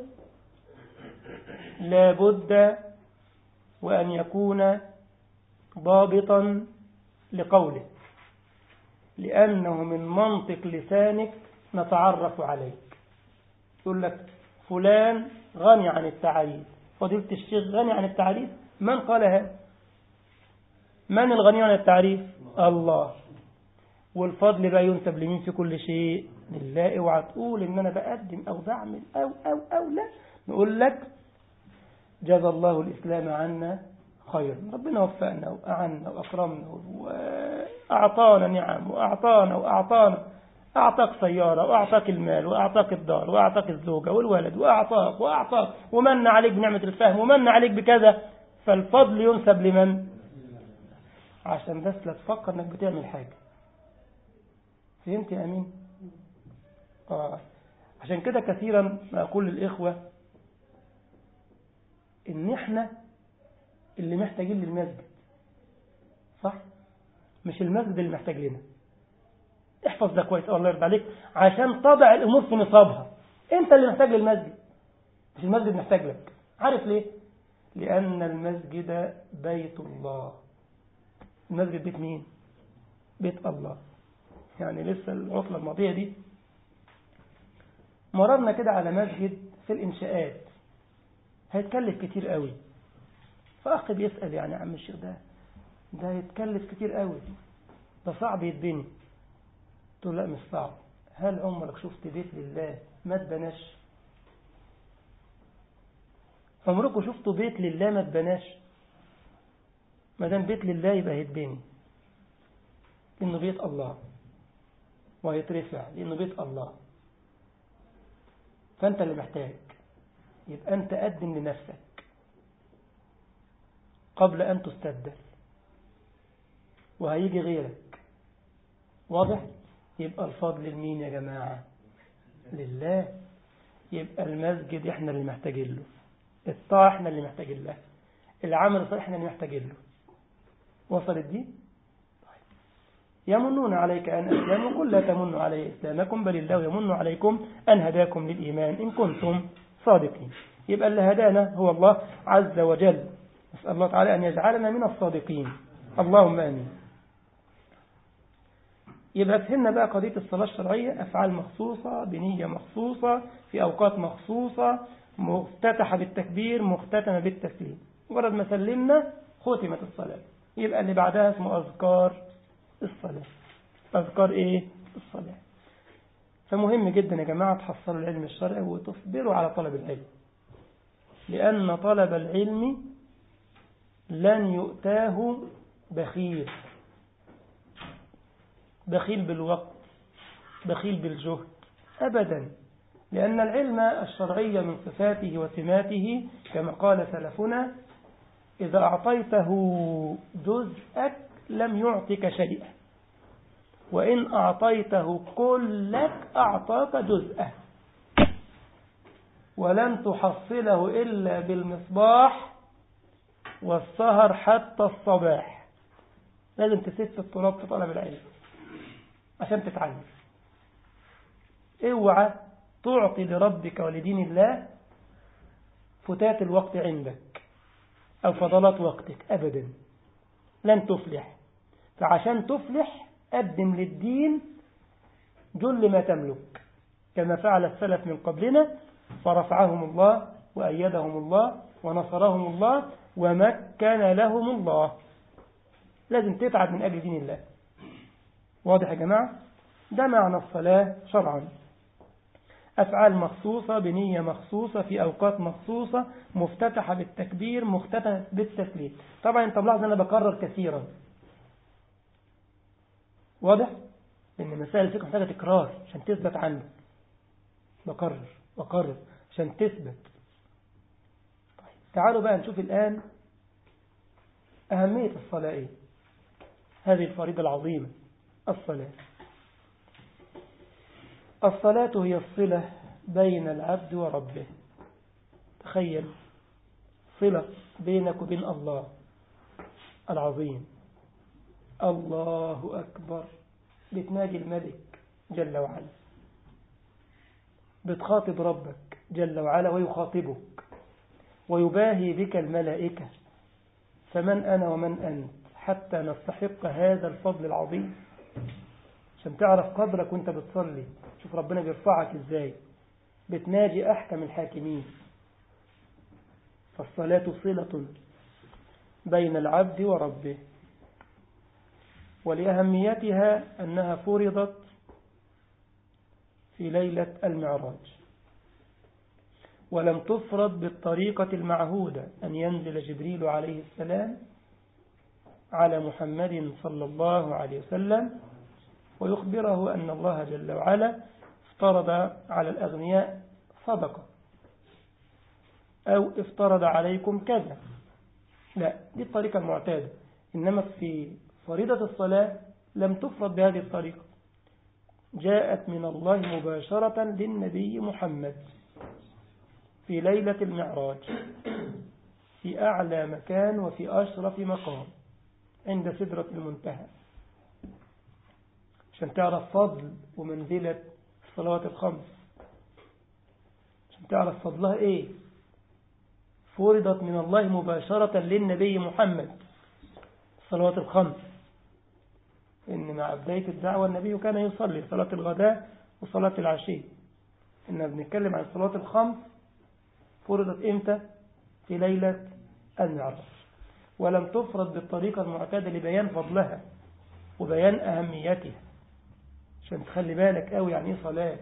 لابد وأن يكون ضابطا لقوله لأنه من منطق لسانك نتعرف عليك يقول لك فلان غني عن التعريف فضيلة الشيخ غني عن التعريف من قال هذا من الغني عن التعريف الله والفضل بقى ينسب لمين في كل شيء لله اوعى تقول ان انا بقدم او بعمل او او او لا نقول لك جزى الله الاسلام عنا خيرا ربنا وفقنا واعنا واكرمنا واعطانا نعم واعطانا واعطانا أعطاك سيارة وأعطاك المال وأعطاك الدار وأعطاك الزوجة والولد وأعطاك وأعطاك ومن عليك بنعمة الفهم ومن عليك بكذا فالفضل ينسب لمن عشان بس لا تفكر انك بتعمل حاجة فهمت يا أمين آه. عشان كده كثيرا ما أقول للإخوة إن إحنا اللي محتاجين للمسجد صح مش المسجد اللي محتاج لنا احفظ ده كويس الله يرضى عليك عشان تضع الأمور في نصابها أنت اللي محتاج للمسجد مش المسجد محتاج لك عارف ليه لأن المسجد بيت الله المسجد بيت مين بيت الله يعني لسه العطلة الماضية دي مررنا كده على مسجد في الإنشاءات هيتكلف كتير قوي فأخ بيسأل يعني عم الشيخ ده ده هيتكلف كتير قوي ده صعب يتبني قلت له لا مش صعب هل عمرك شفت بيت لله ما اتبناش عمركم شفتوا بيت لله ما اتبناش ما دام بيت لله يبقى هيتبني لانه بيت الله وهيترفع لانه بيت الله فانت اللي محتاج يبقى انت قدم لنفسك قبل ان تستبدل وهيجي غيرك واضح يبقى الفضل لمين يا جماعة لله يبقى المسجد احنا اللي محتاجين له الطاعة احنا اللي محتاجين له العمل الصالح احنا اللي محتاجين له وصلت دي يمنون عليك أن أسلموا قل لا تمنوا علي إسلامكم بل الله يمن عليكم أن هداكم للإيمان إن كنتم صادقين يبقى اللي هدانا هو الله عز وجل نسأل الله تعالى أن يجعلنا من الصادقين اللهم آمين يبقى فهمنا بقى قضية الصلاة الشرعية أفعال مخصوصة بنية مخصوصة في أوقات مخصوصة مفتتحة بالتكبير مختتمة بالتسليم مجرد ما سلمنا ختمت الصلاة يبقى اللي بعدها اسمه أذكار الصلاة أذكار إيه الصلاة فمهم جدا يا جماعة تحصلوا العلم الشرعي وتصبروا على طلب العلم لأن طلب العلم لن يؤتاه بخيل بخيل بالوقت بخيل بالجهد أبدا لأن العلم الشرعي من صفاته وسماته كما قال سلفنا إذا أعطيته جزءك لم يعطك شيئا وإن أعطيته كلك أعطاك جزءه ولن تحصله إلا بالمصباح والسهر حتى الصباح لازم تسد الطلاب في طلب العلم عشان تتعلم اوعى تعطي لربك ولدين الله فتات الوقت عندك أو فضلات وقتك أبدا لن تفلح فعشان تفلح قدم للدين جل ما تملك كما فعل السلف من قبلنا فرفعهم الله وأيدهم الله ونصرهم الله ومكن لهم الله لازم تتعب من أجل دين الله واضح يا جماعة ده معنى الصلاة شرعا أفعال مخصوصة بنية مخصوصة في أوقات مخصوصة مفتتحة بالتكبير مختتمة بالتسليم طبعا انت ملاحظ أنا بكرر كثيرا واضح ان مسائل الفقه محتاجة تكرار عشان تثبت عندك بكرر بكرر عشان تثبت طيب. تعالوا بقى نشوف الآن أهمية الصلاة إيه هذه الفريضة العظيمة الصلاة الصلاة هي الصلة بين العبد وربه تخيل صلة بينك وبين الله العظيم الله أكبر بتناجي الملك جل وعلا بتخاطب ربك جل وعلا ويخاطبك ويباهي بك الملائكة فمن أنا ومن أنت حتى نستحق هذا الفضل العظيم عشان تعرف قدرك وانت بتصلي شوف ربنا بيرفعك ازاي بتناجي أحكم الحاكمين فالصلاة صلة بين العبد وربه ولأهميتها أنها فرضت في ليلة المعراج ولم تفرض بالطريقة المعهودة أن ينزل جبريل عليه السلام على محمد صلى الله عليه وسلم ويخبره أن الله جل وعلا افترض على الأغنياء صدقة أو افترض عليكم كذا لا دي الطريقة المعتادة إنما في فريضة الصلاة لم تفرض بهذه الطريقة جاءت من الله مباشرة للنبي محمد في ليلة المعراج في أعلى مكان وفي أشرف مقام عند سدرة المنتهى عشان تعرف فضل ومنزلة الصلوات الخمس عشان تعرف فضلها ايه فرضت من الله مباشرة للنبي محمد الصلوات الخمس إن مع بداية الدعوة النبي كان يصلي صلاة الغداء وصلاة العشي إننا بنتكلم عن الصلوات الخمس فرضت إمتى في ليلة المعراج ولم تفرض بالطريقة المعتادة لبيان فضلها وبيان أهميتها عشان تخلي بالك قوي يعني ايه صلاة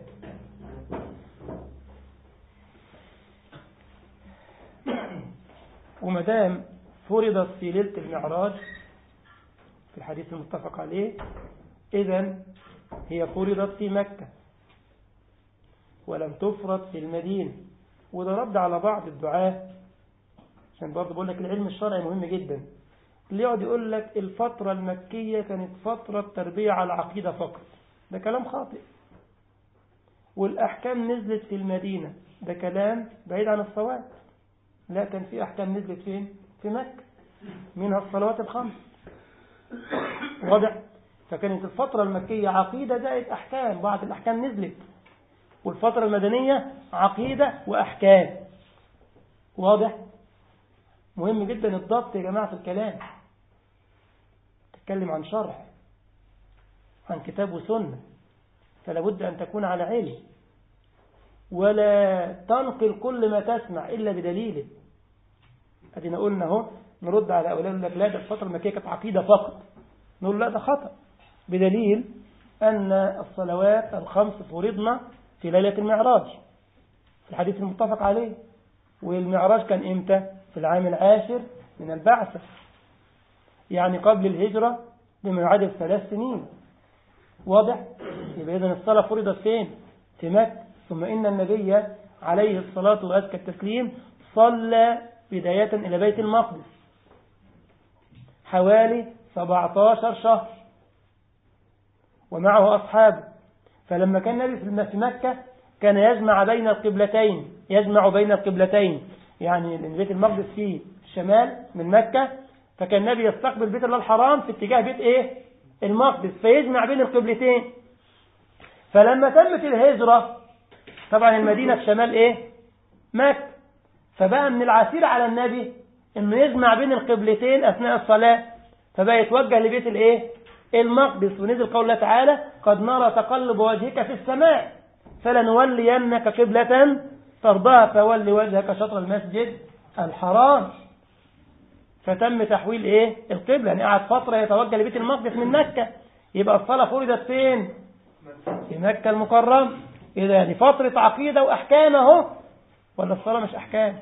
ومدام فرضت في ليلة المعراج في الحديث المتفق عليه إذا هي فرضت في مكة ولم تفرض في المدينة وده رد على بعض الدعاة عشان برضه بقول لك العلم الشرعي مهم جدا اللي يقعد يقول لك الفترة المكية كانت فترة تربية على العقيدة فقط ده كلام خاطئ والأحكام نزلت في المدينة ده كلام بعيد عن الصواب لا كان في أحكام نزلت فين في مكة منها الصلوات الخمس واضح فكانت الفترة المكية عقيدة زائد أحكام بعض الأحكام نزلت والفترة المدنية عقيدة وأحكام واضح مهم جدا الضبط يا جماعة في الكلام تتكلم عن شرح عن كتاب وسنة فلا بد أن تكون على علم ولا تنقل كل ما تسمع إلا بدليله أدينا قلنا اهو نرد على أولاد لك لا ده الفترة المكية كانت عقيدة فقط نقول لا ده خطأ بدليل أن الصلوات الخمس فرضنا في ليلة المعراج في الحديث المتفق عليه والمعراج كان إمتى في العام العاشر من البعثة يعني قبل الهجرة بما يعادل ثلاث سنين واضح يبقى إذن الصلاة فرضت فين في مكة ثم إن النبي عليه الصلاة وأزكى التسليم صلى بداية إلى بيت المقدس حوالي 17 شهر ومعه أصحابه فلما كان النبي في مكة كان يجمع بين القبلتين يجمع بين القبلتين يعني بيت المقدس في الشمال من مكة فكان النبي يستقبل بيت الله الحرام في اتجاه بيت ايه المقدس فيجمع بين القبلتين فلما تمت الهجرة طبعا المدينة في شمال ايه مكة فبقى من العسير على النبي انه يجمع بين القبلتين اثناء الصلاة فبقى يتوجه لبيت الايه المقدس ونزل قول الله تعالى قد نرى تقلب وجهك في السماء فلنولينك قبلة ترضاها فول وجهك شطر المسجد الحرام فتم تحويل ايه القبلة يعني قعد فترة يتوجه لبيت المقدس من مكة يبقى الصلاة فرضت فين في مكة المكرم إذا يعني فترة عقيدة وأحكام اهو ولا الصلاة مش أحكام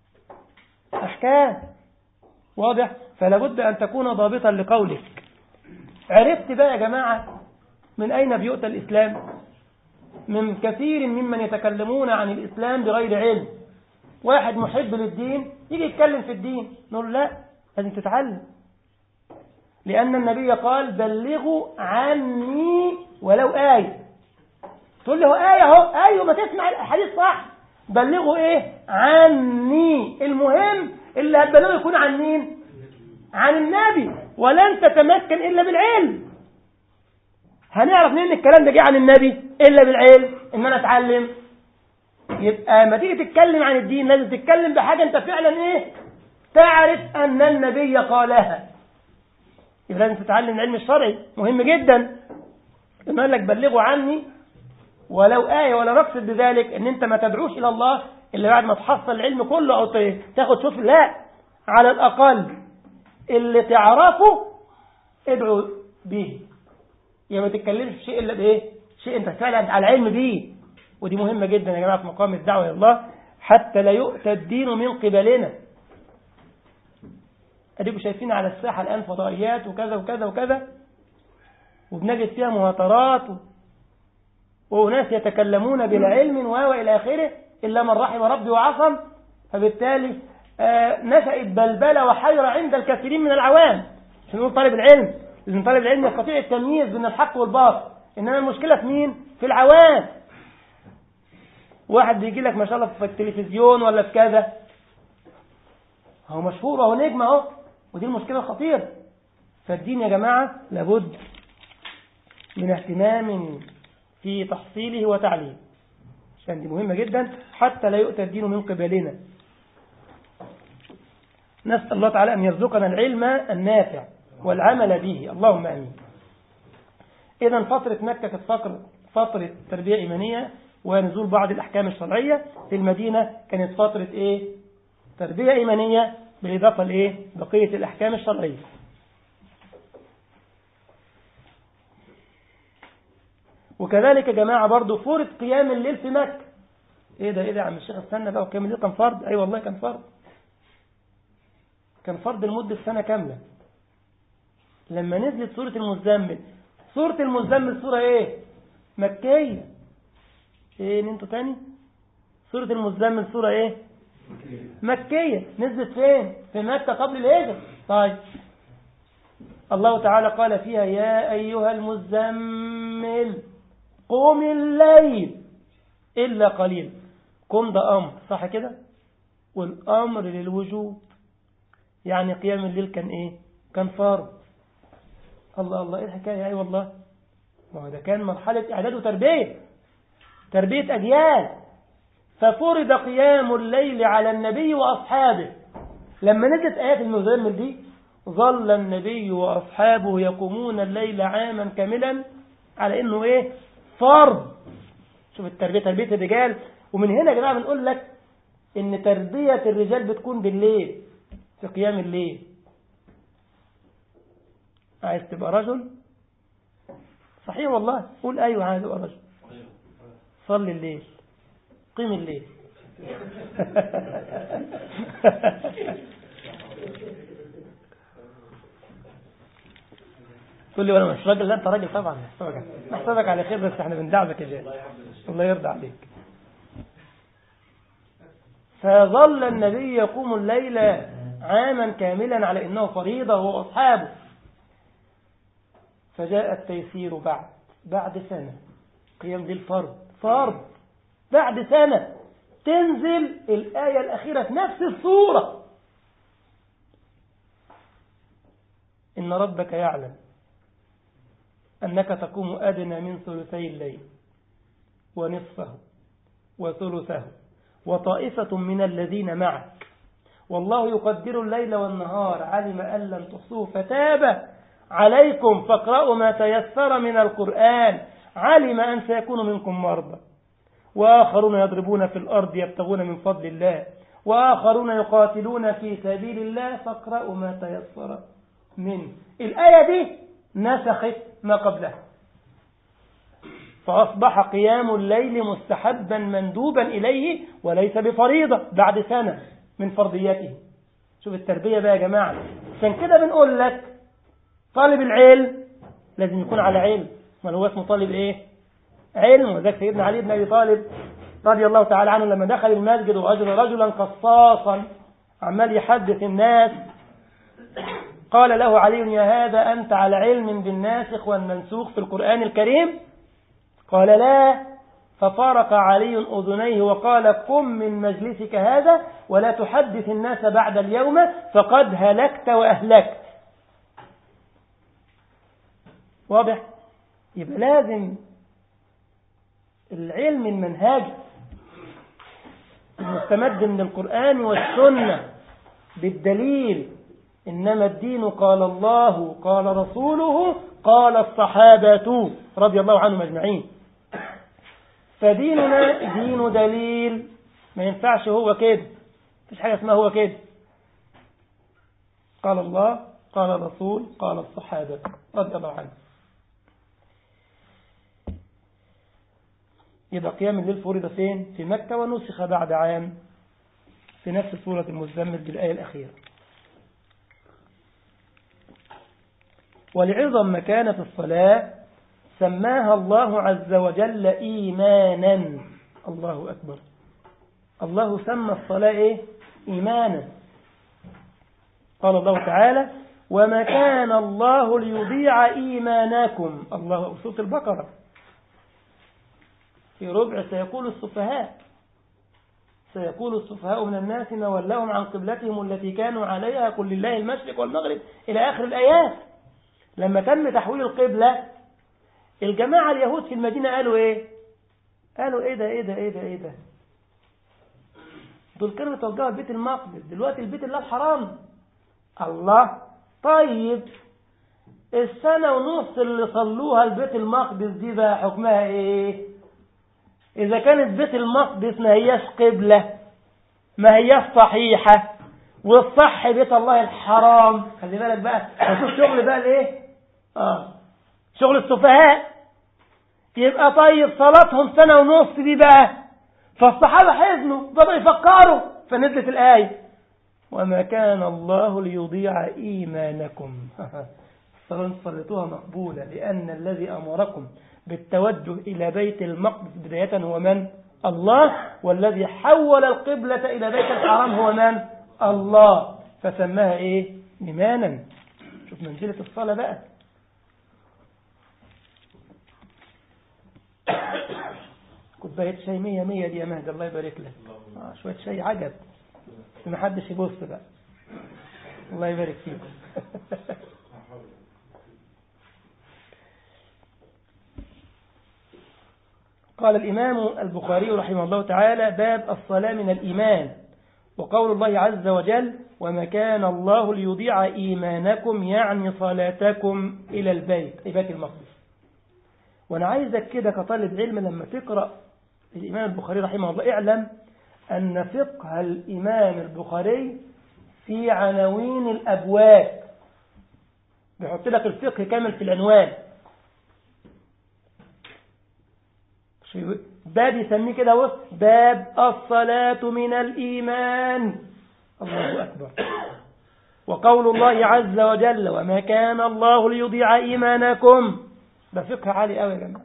أحكام واضح فلا بد أن تكون ضابطا لقولك عرفت بقى يا جماعة من أين بيؤتى الإسلام من كثير ممن يتكلمون عن الإسلام بغير علم واحد محب للدين يجي يتكلم في الدين نقول لا لازم تتعلم لأن النبي قال بلغوا عني ولو آية تقول له آية اهو أيوة ما تسمع الحديث صح بلغوا إيه عني المهم اللي هتبلغه يكون عن مين عن النبي ولن تتمكن إلا بالعلم هنعرف منين الكلام ده جه عن النبي إلا بالعلم إن أنا أتعلم يبقى ما تيجي تتكلم عن الدين لازم تتكلم بحاجة أنت فعلا إيه تعرف أن النبي قالها يبقى لازم تتعلم العلم الشرعي مهم جدا إنه قال لك بلغوا عني ولو آية ولا نقصد بذلك إن أنت ما تدعوش إلى الله إلا بعد ما تحصل العلم كله أو تاخد شوف لا على الأقل اللي تعرفه ادعو به يعني ما تتكلمش في شيء إلا بإيه شيء أنت فعلا على علم بيه ودي مهمة جدا يا جماعة في مقام الدعوة إلى الله حتى لا يؤتى الدين من قبلنا أديكم شايفين على الساحة الآن فضائيات وكذا وكذا وكذا وبنجد فيها مهاترات وناس يتكلمون بلا علم وإلى آخره إلا من رحم ربي وعصم فبالتالي آه نشأت بلبلة وحيرة عند الكثيرين من العوام مش نقول طالب العلم لأن طالب العلم يستطيع التمييز بين الحق والباطل إنما المشكلة في مين؟ في العوام واحد بيجي لك ما شاء الله في التلفزيون ولا في كذا هو مشهور وهو نجم اهو ودي المشكلة الخطيرة فالدين يا جماعة لابد من اهتمام في تحصيله وتعليمه عشان دي مهمة جدا حتى لا يؤتى الدين من قبلنا نسأل الله تعالى أن يرزقنا العلم النافع والعمل به اللهم أمين إذا فترة مكة كانت فترة فترة تربية إيمانية ونزول بعض الأحكام الشرعية في المدينة كانت فترة إيه تربية إيمانية بالإضافة لإيه بقية الأحكام الشرعية وكذلك يا جماعة برضو فرض قيام الليل في مكة ايه ده ايه ده يا عم الشيخ استنى بقى وقيام الليل كان فرض اي والله كان فرض كان فرض لمدة سنة كاملة لما نزلت سورة المزمل سورة المزمل سورة ايه مكية ايه انتوا تاني سورة المزمل سورة ايه مكية نزلت فين في مكة قبل الهجرة طيب الله تعالى قال فيها يا أيها المزمل قوم الليل إلا قليل قم ده أمر صح كده والأمر للوجوب يعني قيام الليل كان إيه كان فرض الله الله إيه الحكاية أي والله ما هو ده كان مرحلة إعداد وتربية تربية أجيال ففرض قيام الليل على النبي وأصحابه لما نزلت آيات المزمل دي ظل النبي وأصحابه يقومون الليل عاما كاملا على إنه إيه فرض شوف التربية تربية الرجال ومن هنا يا جماعة بنقول لك إن تربية الرجال بتكون بالليل في قيام الليل عايز تبقى رجل صحيح والله قول أيوة عايز أبقى رجل صلي الليل قيم الليل تقول لي وانا مش راجل لا انت راجل طبعا نحسبك نحسبك على خير بس احنا بندعمك يا جاي الله يرضى عليك فظل النبي يقوم الليل عاما كاملا على انه فريضه هو واصحابه فجاء التيسير بعد بعد سنه قيام ذي الفرض فرض بعد سنه تنزل الايه الاخيره في نفس الصوره ان ربك يعلم أنك تقوم أدنى من ثلثي الليل ونصفه وثلثه وطائفة من الذين معك والله يقدر الليل والنهار علم أن لن تحصوه فتاب عليكم فاقرأوا ما تيسر من القرآن علم أن سيكون منكم مرضى وآخرون يضربون في الأرض يبتغون من فضل الله وآخرون يقاتلون في سبيل الله فاقرأوا ما تيسر منه الآية دي نسخت ما قبلها فأصبح قيام الليل مستحبا مندوبا إليه وليس بفريضة بعد سنة من فرضيته شوف التربية بقى يا جماعة عشان كده بنقول لك طالب العلم لازم يكون على علم ما هو اسمه طالب ايه علم وذلك سيدنا علي بن أبي طالب رضي الله تعالى عنه لما دخل المسجد وأجر رجلا قصاصا عمال يحدث الناس قال له علي يا هذا أنت على علم بالناسخ والمنسوخ في القرآن الكريم قال لا ففارق علي أذنيه وقال قم من مجلسك هذا ولا تحدث الناس بعد اليوم فقد هلكت وأهلكت واضح يبقى لازم العلم المنهاجي المستمد من القرآن والسنة بالدليل إنما الدين قال الله قال رسوله قال الصحابة رضي الله عنهم أجمعين فديننا دين دليل ما ينفعش هو كده مفيش حاجة اسمها هو كده قال الله قال الرسول قال الصحابة رضي الله عنهم يبقى قيام الليل فرض فين في مكة ونسخ بعد عام في نفس سورة المزمل بالآية الأخيرة ولعظم مكانة الصلاة سماها الله عز وجل إيمانا الله أكبر الله سمى الصلاة إيه؟ إيمانا قال الله تعالى وما كان الله ليضيع إيمانكم الله سورة البقرة في ربع سيقول السفهاء سيقول السفهاء من الناس ما ولهم عن قبلتهم التي كانوا عليها قل لله المشرق والمغرب إلى آخر الآيات لما تم تحويل القبلة الجماعة اليهود في المدينة قالوا إيه قالوا إيه ده إيه ده إيه ده إيه ده دول كانوا يتوجهوا البيت المقدس دلوقتي البيت الله الحرام الله طيب السنة ونص اللي صلوها البيت المقدس دي بقى حكمها ايه اذا كانت بيت المقدس ما هياش قبلة ما هياش صحيحة والصح بيت الله الحرام خلي بالك بقى هشوف شغل بقى الايه اه شغل السفهاء يبقى طيب صلاتهم سنة ونص دي بقى فالصحابة حزنوا بدأوا يفكروا فنزلت الآية وما كان الله ليضيع إيمانكم الصلاة صليتوها مقبولة لأن الذي أمركم بالتوجه إلى بيت المقدس بداية هو من؟ الله والذي حول القبلة إلى بيت الحرام هو من؟ الله فسماها إيه؟ إيمانا شوف منزلة الصلاة بقى كوباية شاي مية مية دي يا مهدي الله يبارك لك آه شوية شاي عجب بس ما حدش يبص بقى الله يبارك فيكم قال الإمام البخاري رحمه الله تعالى باب الصلاة من الإيمان وقول الله عز وجل وما كان الله ليضيع إيمانكم يعني صلاتكم إلى البيت أي بيت المقدس وأنا عايزك كده كطالب علم لما تقرأ الإمام البخاري رحمه الله اعلم أن فقه الإمام البخاري في عناوين الأبواب بيحط لك الفقه كامل في العنوان باب يسميه كده وسط باب الصلاة من الإيمان الله أكبر وقول الله عز وجل وما كان الله ليضيع إيمانكم ده فقه عالي قوي يا جماعة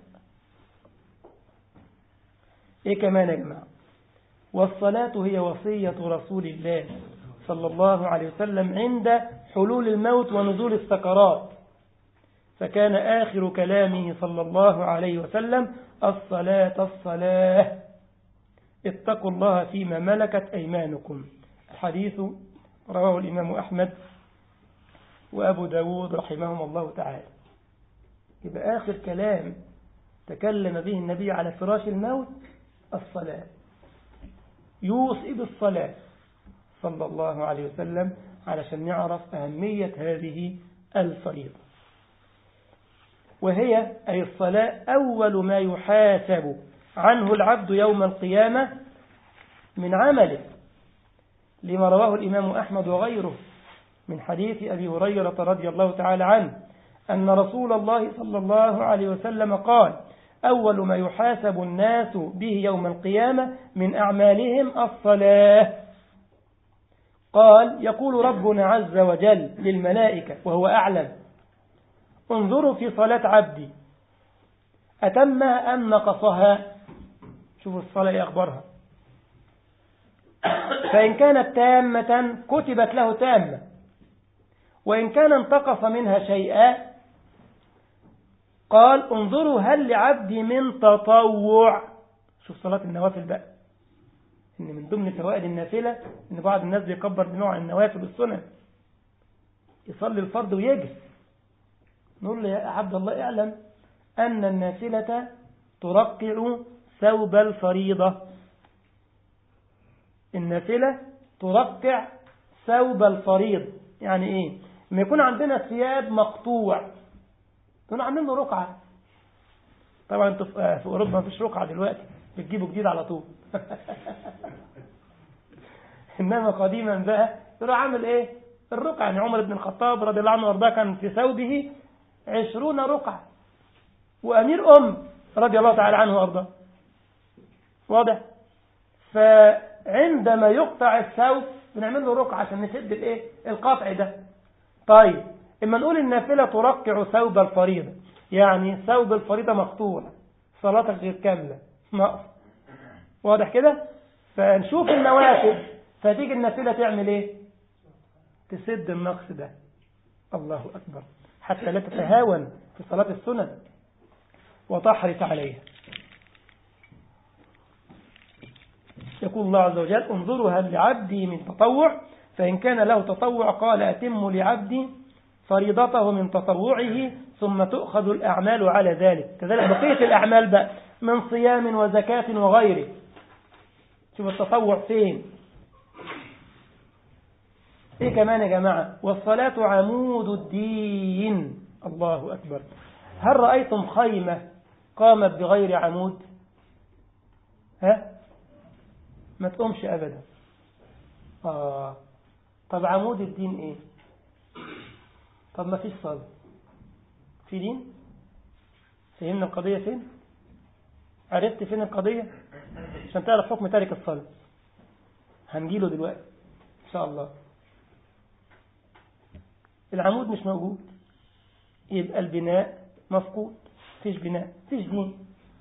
إيه كمان يا جماعة والصلاة هي وصية رسول الله صلى الله عليه وسلم عند حلول الموت ونزول السكرات فكان آخر كلامه صلى الله عليه وسلم الصلاة الصلاة اتقوا الله فيما ملكت أيمانكم الحديث رواه الإمام أحمد وأبو داود رحمهم الله تعالى يبقى آخر كلام تكلم به النبي على فراش الموت الصلاة يوصي بالصلاة صلى الله عليه وسلم علشان نعرف أهمية هذه الفريضة وهي أي الصلاة أول ما يحاسب عنه العبد يوم القيامة من عمله لما رواه الإمام أحمد وغيره من حديث أبي هريرة رضي الله تعالى عنه أن رسول الله صلى الله عليه وسلم قال أول ما يحاسب الناس به يوم القيامة من أعمالهم الصلاة قال يقول ربنا عز وجل للملائكة وهو أعلم انظروا في صلاة عبدي أتمها أم نقصها شوفوا الصلاة إيه أخبارها فإن كانت تامة كتبت له تامة وإن كان انتقص منها شيئا قال انظروا هل لعبدي من تطوع شوف صلاة النوافل بقى إن من ضمن فوائد النافلة إن بعض الناس بيكبر بنوع النوافل والسنن يصلي الفرض ويجري نقول له يا عبد الله اعلم أن النافلة ترقع ثوب الفريضة النافلة ترقع ثوب الفريض يعني إيه ما يكون عندنا ثياب مقطوع يكون عاملين له رقعة طبعا انتوا في أوروبا ما فيش رقعة دلوقتي بتجيبه جديد على طول إنما قديما بقى يروح عامل إيه الرقعة يعني عمر بن الخطاب رضي الله عنه وارضاه كان في ثوبه عشرون رقعة وأمير أم رضي الله تعالى عنه وارضاه واضح فعندما يقطع الثوب بنعمل له رقعة عشان نسد الايه القطع ده طيب اما نقول النافلة ترقع ثوب الفريضة يعني ثوب الفريضة مقطوع صلاتك غير كاملة نقص واضح كده فنشوف النوافل فتيجي النافلة تعمل ايه تسد النقص ده الله أكبر حتى لا تتهاون في صلاة السنن وتحرص عليها يقول الله عز وجل انظروا هل لعبدي من تطوع فإن كان له تطوع قال أتم لعبدي فريضته من تطوعه ثم تؤخذ الأعمال على ذلك كذلك بقية الأعمال بقى من صيام وزكاة وغيره شوف التطوع فين ايه كمان يا جماعة والصلاة عمود الدين الله أكبر هل رأيتم خيمة قامت بغير عمود ها ما تقومش أبدا آه طب عمود الدين ايه طب ما فيش صلاة في دين فهمنا القضية فين عرفت فين القضية عشان تعرف حكم تارك الصلاة هنجيله دلوقتي إن شاء الله العمود مش موجود يبقى البناء مفقود فيش بناء فيش دين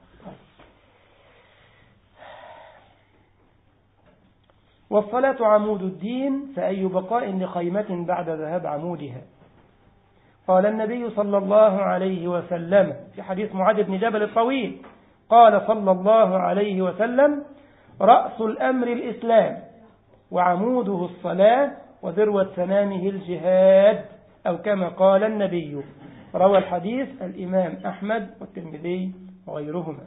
والصلاة عمود الدين فأي بقاء لخيمة بعد ذهاب عمودها قال النبي صلى الله عليه وسلم في حديث معاذ بن جبل الطويل قال صلى الله عليه وسلم رأس الأمر الإسلام وعموده الصلاة وذروة سنامه الجهاد أو كما قال النبي روى الحديث الإمام أحمد والترمذي وغيرهما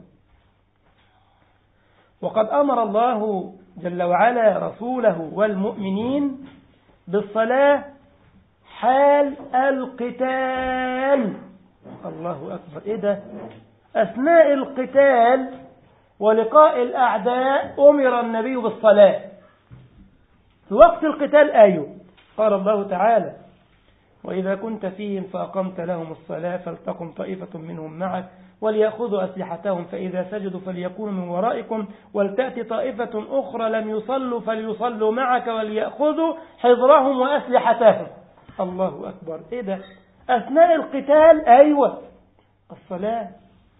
وقد أمر الله جل وعلا رسوله والمؤمنين بالصلاة حال القتال الله أكبر إيه ده أثناء القتال ولقاء الأعداء أمر النبي بالصلاة في وقت القتال آية قال الله تعالى وإذا كنت فيهم فأقمت لهم الصلاة فلتقم طائفة منهم معك وليأخذوا أسلحتهم فإذا سجدوا فليكونوا من ورائكم ولتأتي طائفة أخرى لم يصلوا فليصلوا معك وليأخذوا حذرهم وأسلحتهم الله أكبر إيه ده أثناء القتال أيوة الصلاة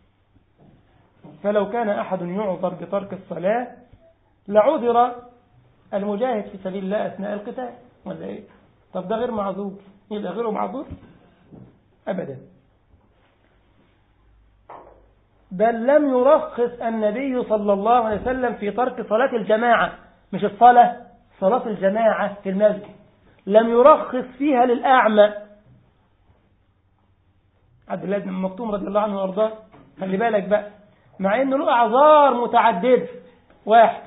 فلو كان أحد يعذر بترك الصلاة لعذر المجاهد في سبيل الله أثناء القتال ولا إيه طب ده غير معذور يبقى غيره معذور أبدا بل لم يرخص النبي صلى الله عليه وسلم في ترك صلاة الجماعة مش الصلاة صلاة الجماعة في المسجد لم يرخص فيها للأعمى عبد الله بن مكتوم رضي الله عنه وارضاه خلي بالك بقى مع انه له اعذار متعدده واحد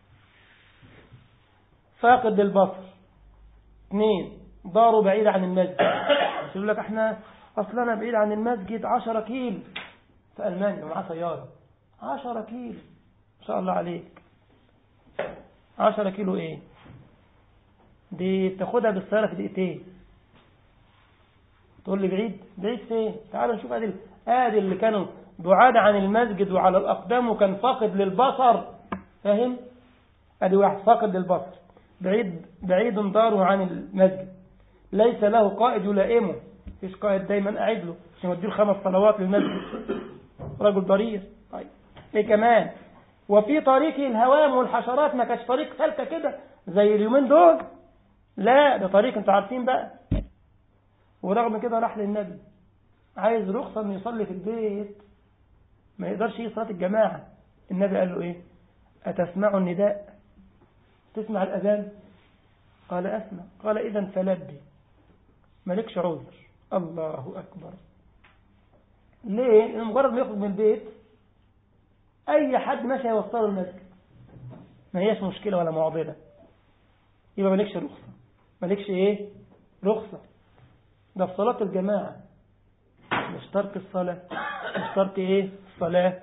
فاقد للبصر اثنين داره بعيد عن المسجد يقول لك احنا اصلنا بعيد عن المسجد 10 كيلو في المانيا ومعاه سياره 10 كيلو ما شاء الله عليك 10 كيلو ايه دي بتاخدها بالسياره في دقيقتين تقول لي بعيد بعيد فين تعال نشوف ادي ادي اللي كانوا بعاد عن المسجد وعلى الاقدام وكان فاقد للبصر فاهم ادي واحد فاقد للبصر بعيد بعيد داره عن المسجد ليس له قائد يلائمه فيش قائد دايما قاعد له عشان يوديه الخمس صلوات للمسجد رجل ضرير طيب ايه كمان وفي طريق الهوام والحشرات ما كانش طريق سلكه كده زي اليومين دول لا ده طريق انتوا عارفين بقى ورغم كده راح للنبي عايز رخصة انه يصلي في البيت ما يقدرش يجي صلاة الجماعة النبي قال له ايه أتسمع النداء تسمع الأذان قال أسمع قال إذا فلبي مالكش عذر الله أكبر ليه لأنه مجرد ما يخرج من البيت أي حد ماشي هيوصله المسجد ما هيش مشكلة ولا معضلة يبقى مالكش رخصة مالكش إيه رخصة ده في صلاة الجماعة مش ترك الصلاة مش ترك إيه الصلاة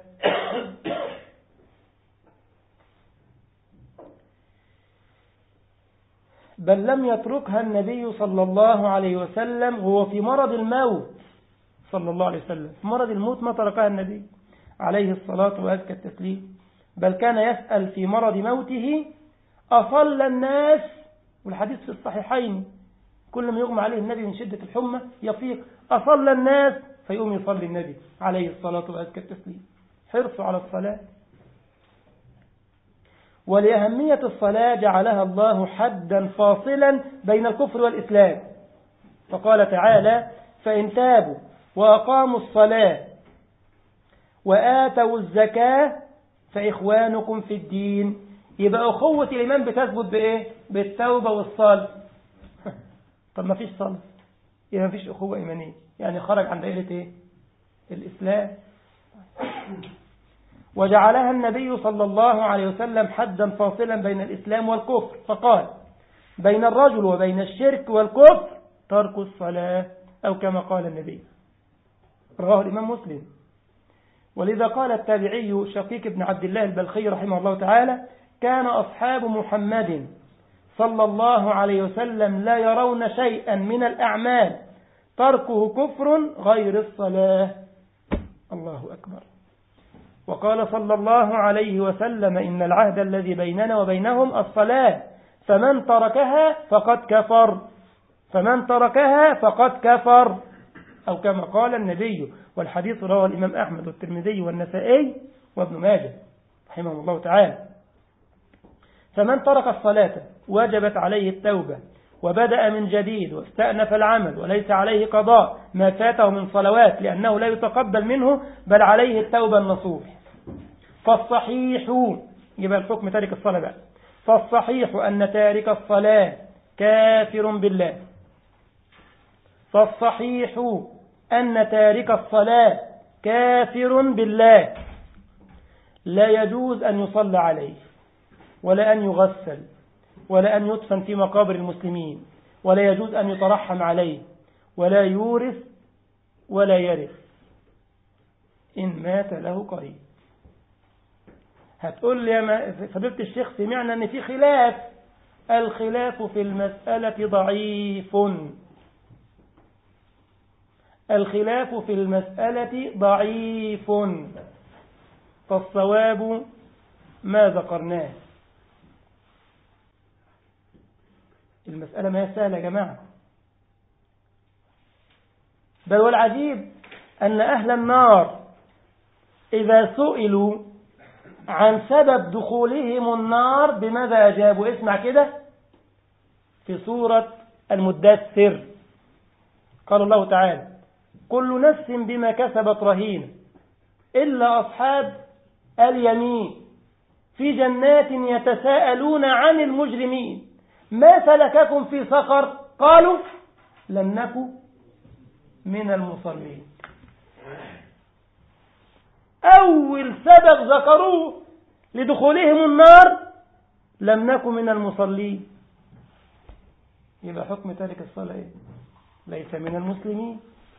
بل لم يتركها النبي صلى الله عليه وسلم وهو في مرض الموت صلى الله عليه وسلم في مرض الموت ما تركها النبي عليه الصلاة وأزكى التسليم بل كان يسأل في مرض موته أصلى الناس والحديث في الصحيحين كل ما يغمى عليه النبي من شدة الحمى يفيق أصلى الناس فيقوم يصلي النبي عليه الصلاة وأزكى التسليم حرصوا على الصلاة ولأهمية الصلاة جعلها الله حدا فاصلا بين الكفر والإسلام فقال تعالى فإن تابوا وأقاموا الصلاة وآتوا الزكاة فإخوانكم في الدين يبقى أخوة الإيمان بتثبت بإيه؟ بالتوبة والصلاة طب ما فيش صلاة يبقى ما فيش أخوة إيمانية يعني خرج عن دائرة إيه؟ الإسلام وجعلها النبي صلى الله عليه وسلم حدا فاصلا بين الإسلام والكفر فقال بين الرجل وبين الشرك والكفر ترك الصلاة أو كما قال النبي رواه الإمام مسلم ولذا قال التابعي شقيق بن عبد الله البلخي رحمه الله تعالى كان أصحاب محمد صلى الله عليه وسلم لا يرون شيئا من الأعمال تركه كفر غير الصلاة الله أكبر وقال صلى الله عليه وسلم إن العهد الذي بيننا وبينهم الصلاة فمن تركها فقد كفر فمن تركها فقد كفر أو كما قال النبي والحديث رواه الإمام أحمد والترمذي والنسائي وابن ماجه رحمه الله تعالى فمن ترك الصلاة وجبت عليه التوبة وبدأ من جديد واستأنف العمل وليس عليه قضاء ما فاته من صلوات لأنه لا يتقبل منه بل عليه التوبة النصوح فالصحيح يبقى الحكم تارك الصلاة بقى فالصحيح أن تارك الصلاة كافر بالله فالصحيح أن تارك الصلاة كافر بالله لا يجوز أن يصلى عليه ولا أن يغسل ولا أن يدفن في مقابر المسلمين ولا يجوز أن يترحم عليه ولا يورث ولا يرث إن مات له قريب هتقول لي يا فضيلة الشيخ سمعنا أن في خلاف الخلاف في المسألة ضعيف الخلاف في المسألة ضعيف فالصواب ما ذكرناه المسألة ما هي سهلة يا جماعة بل والعجيب أن أهل النار إذا سئلوا عن سبب دخولهم النار بماذا أجابوا اسمع كده في سورة المدثر قال الله تعالى كل نفس بما كسبت رهين إلا أصحاب اليمين في جنات يتساءلون عن المجرمين ما سلككم في سقر قالوا لم نكن من المصلين أول سبب ذكروه لدخولهم النار لم نكن من المصلين يبقى حكم تارك الصلاة إيه؟ ليس من المسلمين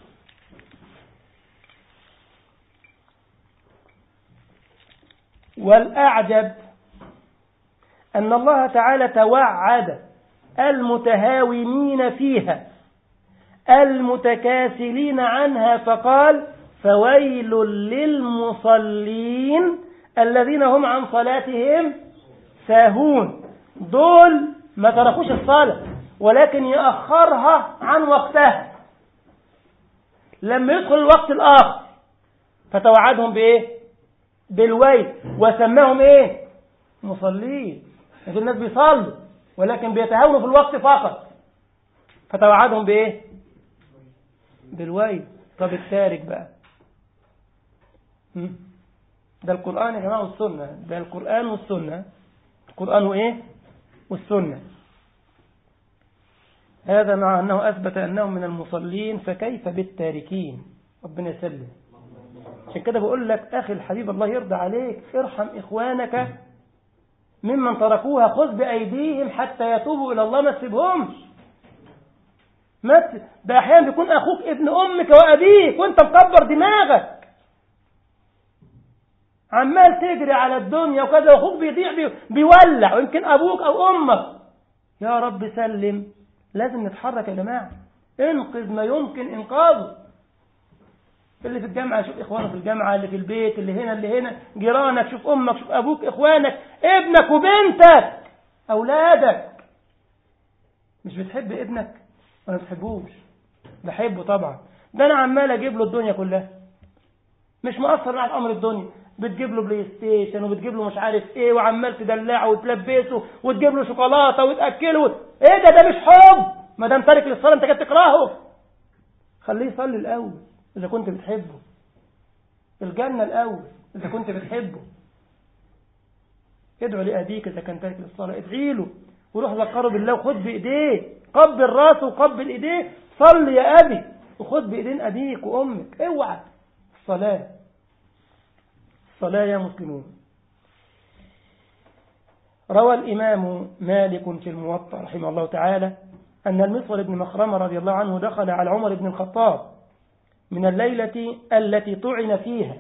والأعجب أن الله تعالى توعد المتهاونين فيها المتكاسلين عنها فقال فويل للمصلين الذين هم عن صلاتهم ساهون دول ما تركوش الصلاة ولكن يأخرها عن وقتها لما يدخل الوقت الآخر فتوعدهم بإيه بالويل وسماهم إيه مصلين يعني الناس بيصلوا ولكن بيتهاونوا في الوقت فقط فتوعدهم بإيه بالويل طب التارك بقى ده القرآن يا جماعة والسنة ده القرآن والسنة القرآن وإيه والسنة هذا مع أنه أثبت أنهم من المصلين فكيف بالتاركين ربنا يسلم عشان كده بقول لك أخي الحبيب الله يرضى عليك ارحم إخوانك ممن تركوها خذ بأيديهم حتى يتوبوا إلى الله ما تسيبهمش ما ده أحيانا بيكون أخوك ابن أمك وأبيك وأنت مكبر دماغك عمال تجري على الدنيا وكذا واخوك بيضيع بيولع ويمكن ابوك او امك يا رب سلم لازم نتحرك يا جماعه انقذ ما يمكن انقاذه اللي في الجامعة شوف إخوانه في الجامعة اللي في البيت اللي هنا اللي هنا جيرانك شوف أمك شوف أبوك إخوانك ابنك وبنتك أولادك مش بتحب ابنك ولا بتحبوش بحبه طبعا ده أنا عمال أجيب له الدنيا كلها مش مقصر معاه في أمر الدنيا بتجيب له بلاي ستيشن وبتجيب له مش عارف ايه وعمال تدلعه وتلبسه وتجيب له شوكولاته وتاكله ايه ده ده مش حب ما دام تارك للصلاه انت كده تكرهه خليه يصلي الاول اذا كنت بتحبه الجنه الاول اذا كنت بتحبه ادعو لابيك اذا كان تارك للصلاه ادعي له وروح ذكره بالله وخد بايديه قبل راسه وقبل ايديه صلي يا ابي وخد بايدين ابيك وامك اوعى الصلاه الصلاة يا مسلمون روى الإمام مالك في الموطأ رحمه الله تعالى أن المصور بن مخرمة رضي الله عنه دخل على عمر بن الخطاب من الليلة التي طعن فيها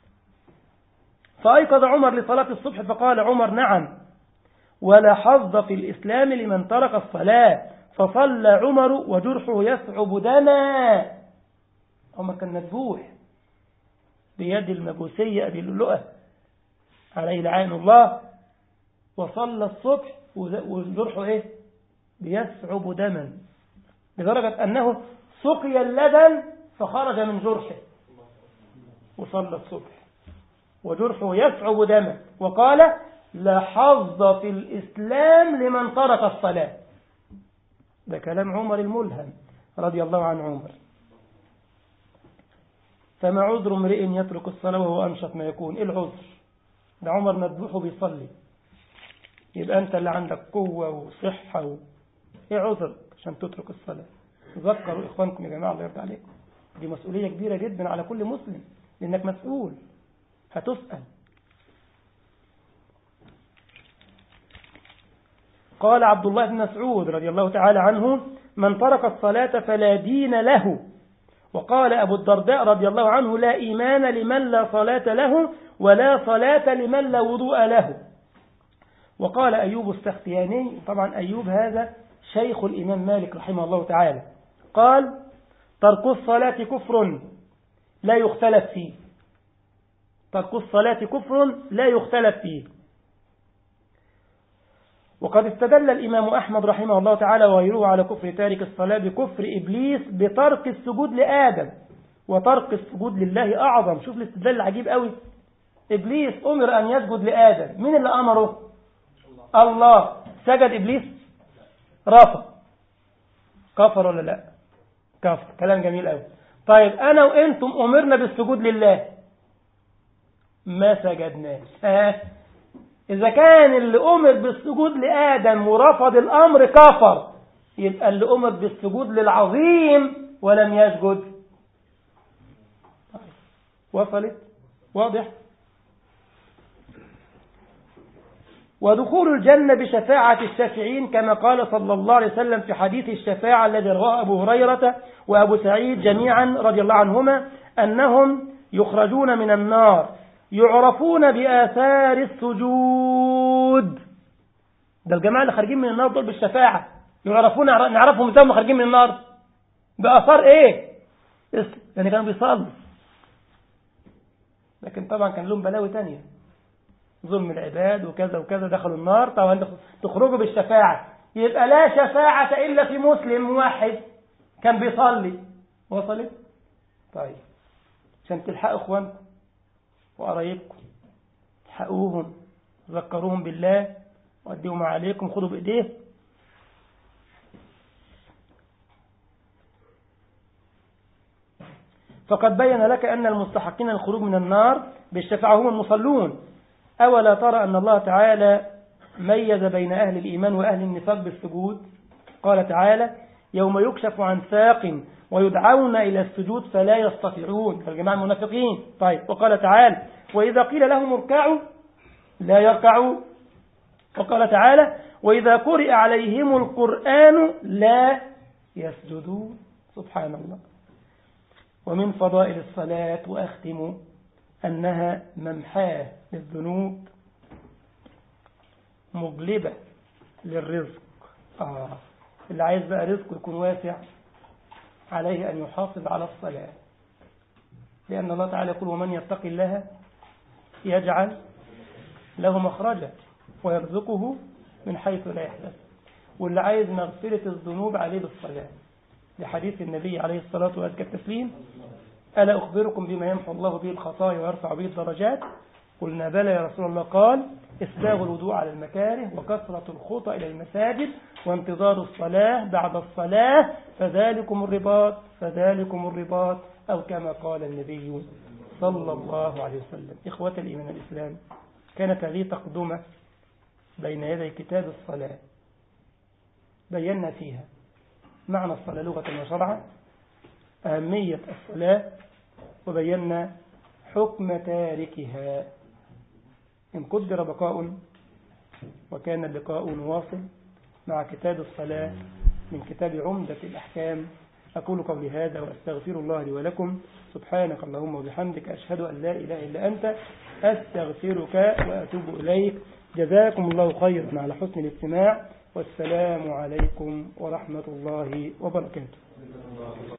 فأيقظ عمر لصلاة الصبح فقال عمر نعم ولا حظ في الإسلام لمن ترك الصلاة فصلى عمر وجرحه يصعب دما عمر كان مذبوح بيد المجوسية أبي اللؤلؤة عليه لعين الله وصلى الصبح وجرحه إيه بيسعب دما لدرجة أنه سقي اللبن فخرج من جرحه وصلى الصبح وجرحه يسعب دما وقال لا حظ في الإسلام لمن ترك الصلاة ده كلام عمر الملهم رضي الله عن عمر فما عذر امرئ يترك الصلاة وهو أنشط ما يكون إيه العذر ده عمر مذبوح بيصلي يبقى أنت اللي عندك قوة وصحة و... إيه عذر عشان تترك الصلاة ذكروا إخوانكم يا جماعة الله يرضى عليكم دي مسؤولية كبيرة جدا على كل مسلم لأنك مسؤول هتسأل قال عبد الله بن مسعود رضي الله تعالى عنه من ترك الصلاة فلا دين له وقال أبو الدرداء رضي الله عنه لا إيمان لمن لا صلاة له ولا صلاة لمن لا وضوء له وقال أيوب السختياني طبعا أيوب هذا شيخ الإمام مالك رحمه الله تعالى قال ترك الصلاة كفر لا يختلف فيه ترك الصلاة كفر لا يختلف فيه وقد استدل الإمام أحمد رحمه الله تعالى وغيره على كفر تارك الصلاة بكفر إبليس بترك السجود لآدم وترك السجود لله أعظم شوف الاستدلال العجيب قوي إبليس أمر أن يسجد لآدم مين اللي أمره الله سجد إبليس رفض كفر ولا لا كفر كلام جميل قوي طيب أنا وإنتم أمرنا بالسجود لله ما سجدناش ها إذا كان اللي أمر بالسجود لآدم ورفض الأمر كفر يبقى اللي أمر بالسجود للعظيم ولم يسجد وصلت واضح ودخول الجنة بشفاعة الشافعين كما قال صلى الله عليه وسلم في حديث الشفاعة الذي رواه أبو هريرة وأبو سعيد جميعا رضي الله عنهما أنهم يخرجون من النار يعرفون بآثار السجود ده الجماعة اللي خارجين من النار دول بالشفاعة يعرفون نعرفهم ازاي هم خارجين من النار بآثار ايه يعني كانوا بيصلوا لكن طبعا كان لهم بلاوي تانية ظلم العباد وكذا وكذا دخلوا النار طبعا تخرجوا بالشفاعة يبقى لا شفاعة إلا في مسلم واحد كان بيصلي وصلت طيب عشان تلحقوا اخوانكم وقرايبكم تحقوهم ذكروهم بالله وأديهم ما عليكم خذوا بإيديه فقد بين لك أن المستحقين الخروج من النار بالشفاعة هم المصلون أولا ترى أن الله تعالى ميز بين أهل الإيمان وأهل النفاق بالسجود قال تعالى يوم يكشف عن ساق ويدعون إلى السجود فلا يستطيعون فالجماعة المنافقين طيب وقال تعالى وإذا قيل لهم اركعوا لا يركعوا وقال تعالى وإذا قرئ عليهم القرآن لا يسجدون سبحان الله ومن فضائل الصلاة وأختم أنها ممحاة للذنوب مجلبة للرزق آه. اللي عايز بقى رزقه يكون واسع عليه أن يحافظ على الصلاة لأن الله تعالى يقول ومن يتق الله يجعل له مخرجا ويرزقه من حيث لا يحتسب واللي عايز مغفرة الذنوب عليه بالصلاة لحديث النبي عليه الصلاة وأزكى التسليم ألا أخبركم بما يمحو الله به الخطايا ويرفع به الدرجات قلنا بلى يا رسول الله قال إسباغ الوضوء على المكاره وكثرة الخطى إلى المساجد وانتظار الصلاة بعد الصلاة فذلكم الرباط فذلكم الرباط أو كما قال النبي صلى الله عليه وسلم إخوة الإيمان الإسلام كانت هذه تقدمة بين يدي كتاب الصلاة بينا فيها معنى الصلاة لغة وشرعا أهمية الصلاة وبينا حكم تاركها إن قدر بقاء وكان اللقاء واصل مع كتاب الصلاة من كتاب عمدة الأحكام أقول قولي هذا وأستغفر الله لي ولكم سبحانك اللهم وبحمدك أشهد أن لا إله إلا أنت أستغفرك وأتوب إليك جزاكم الله خيرا على حسن الاستماع والسلام عليكم ورحمة الله وبركاته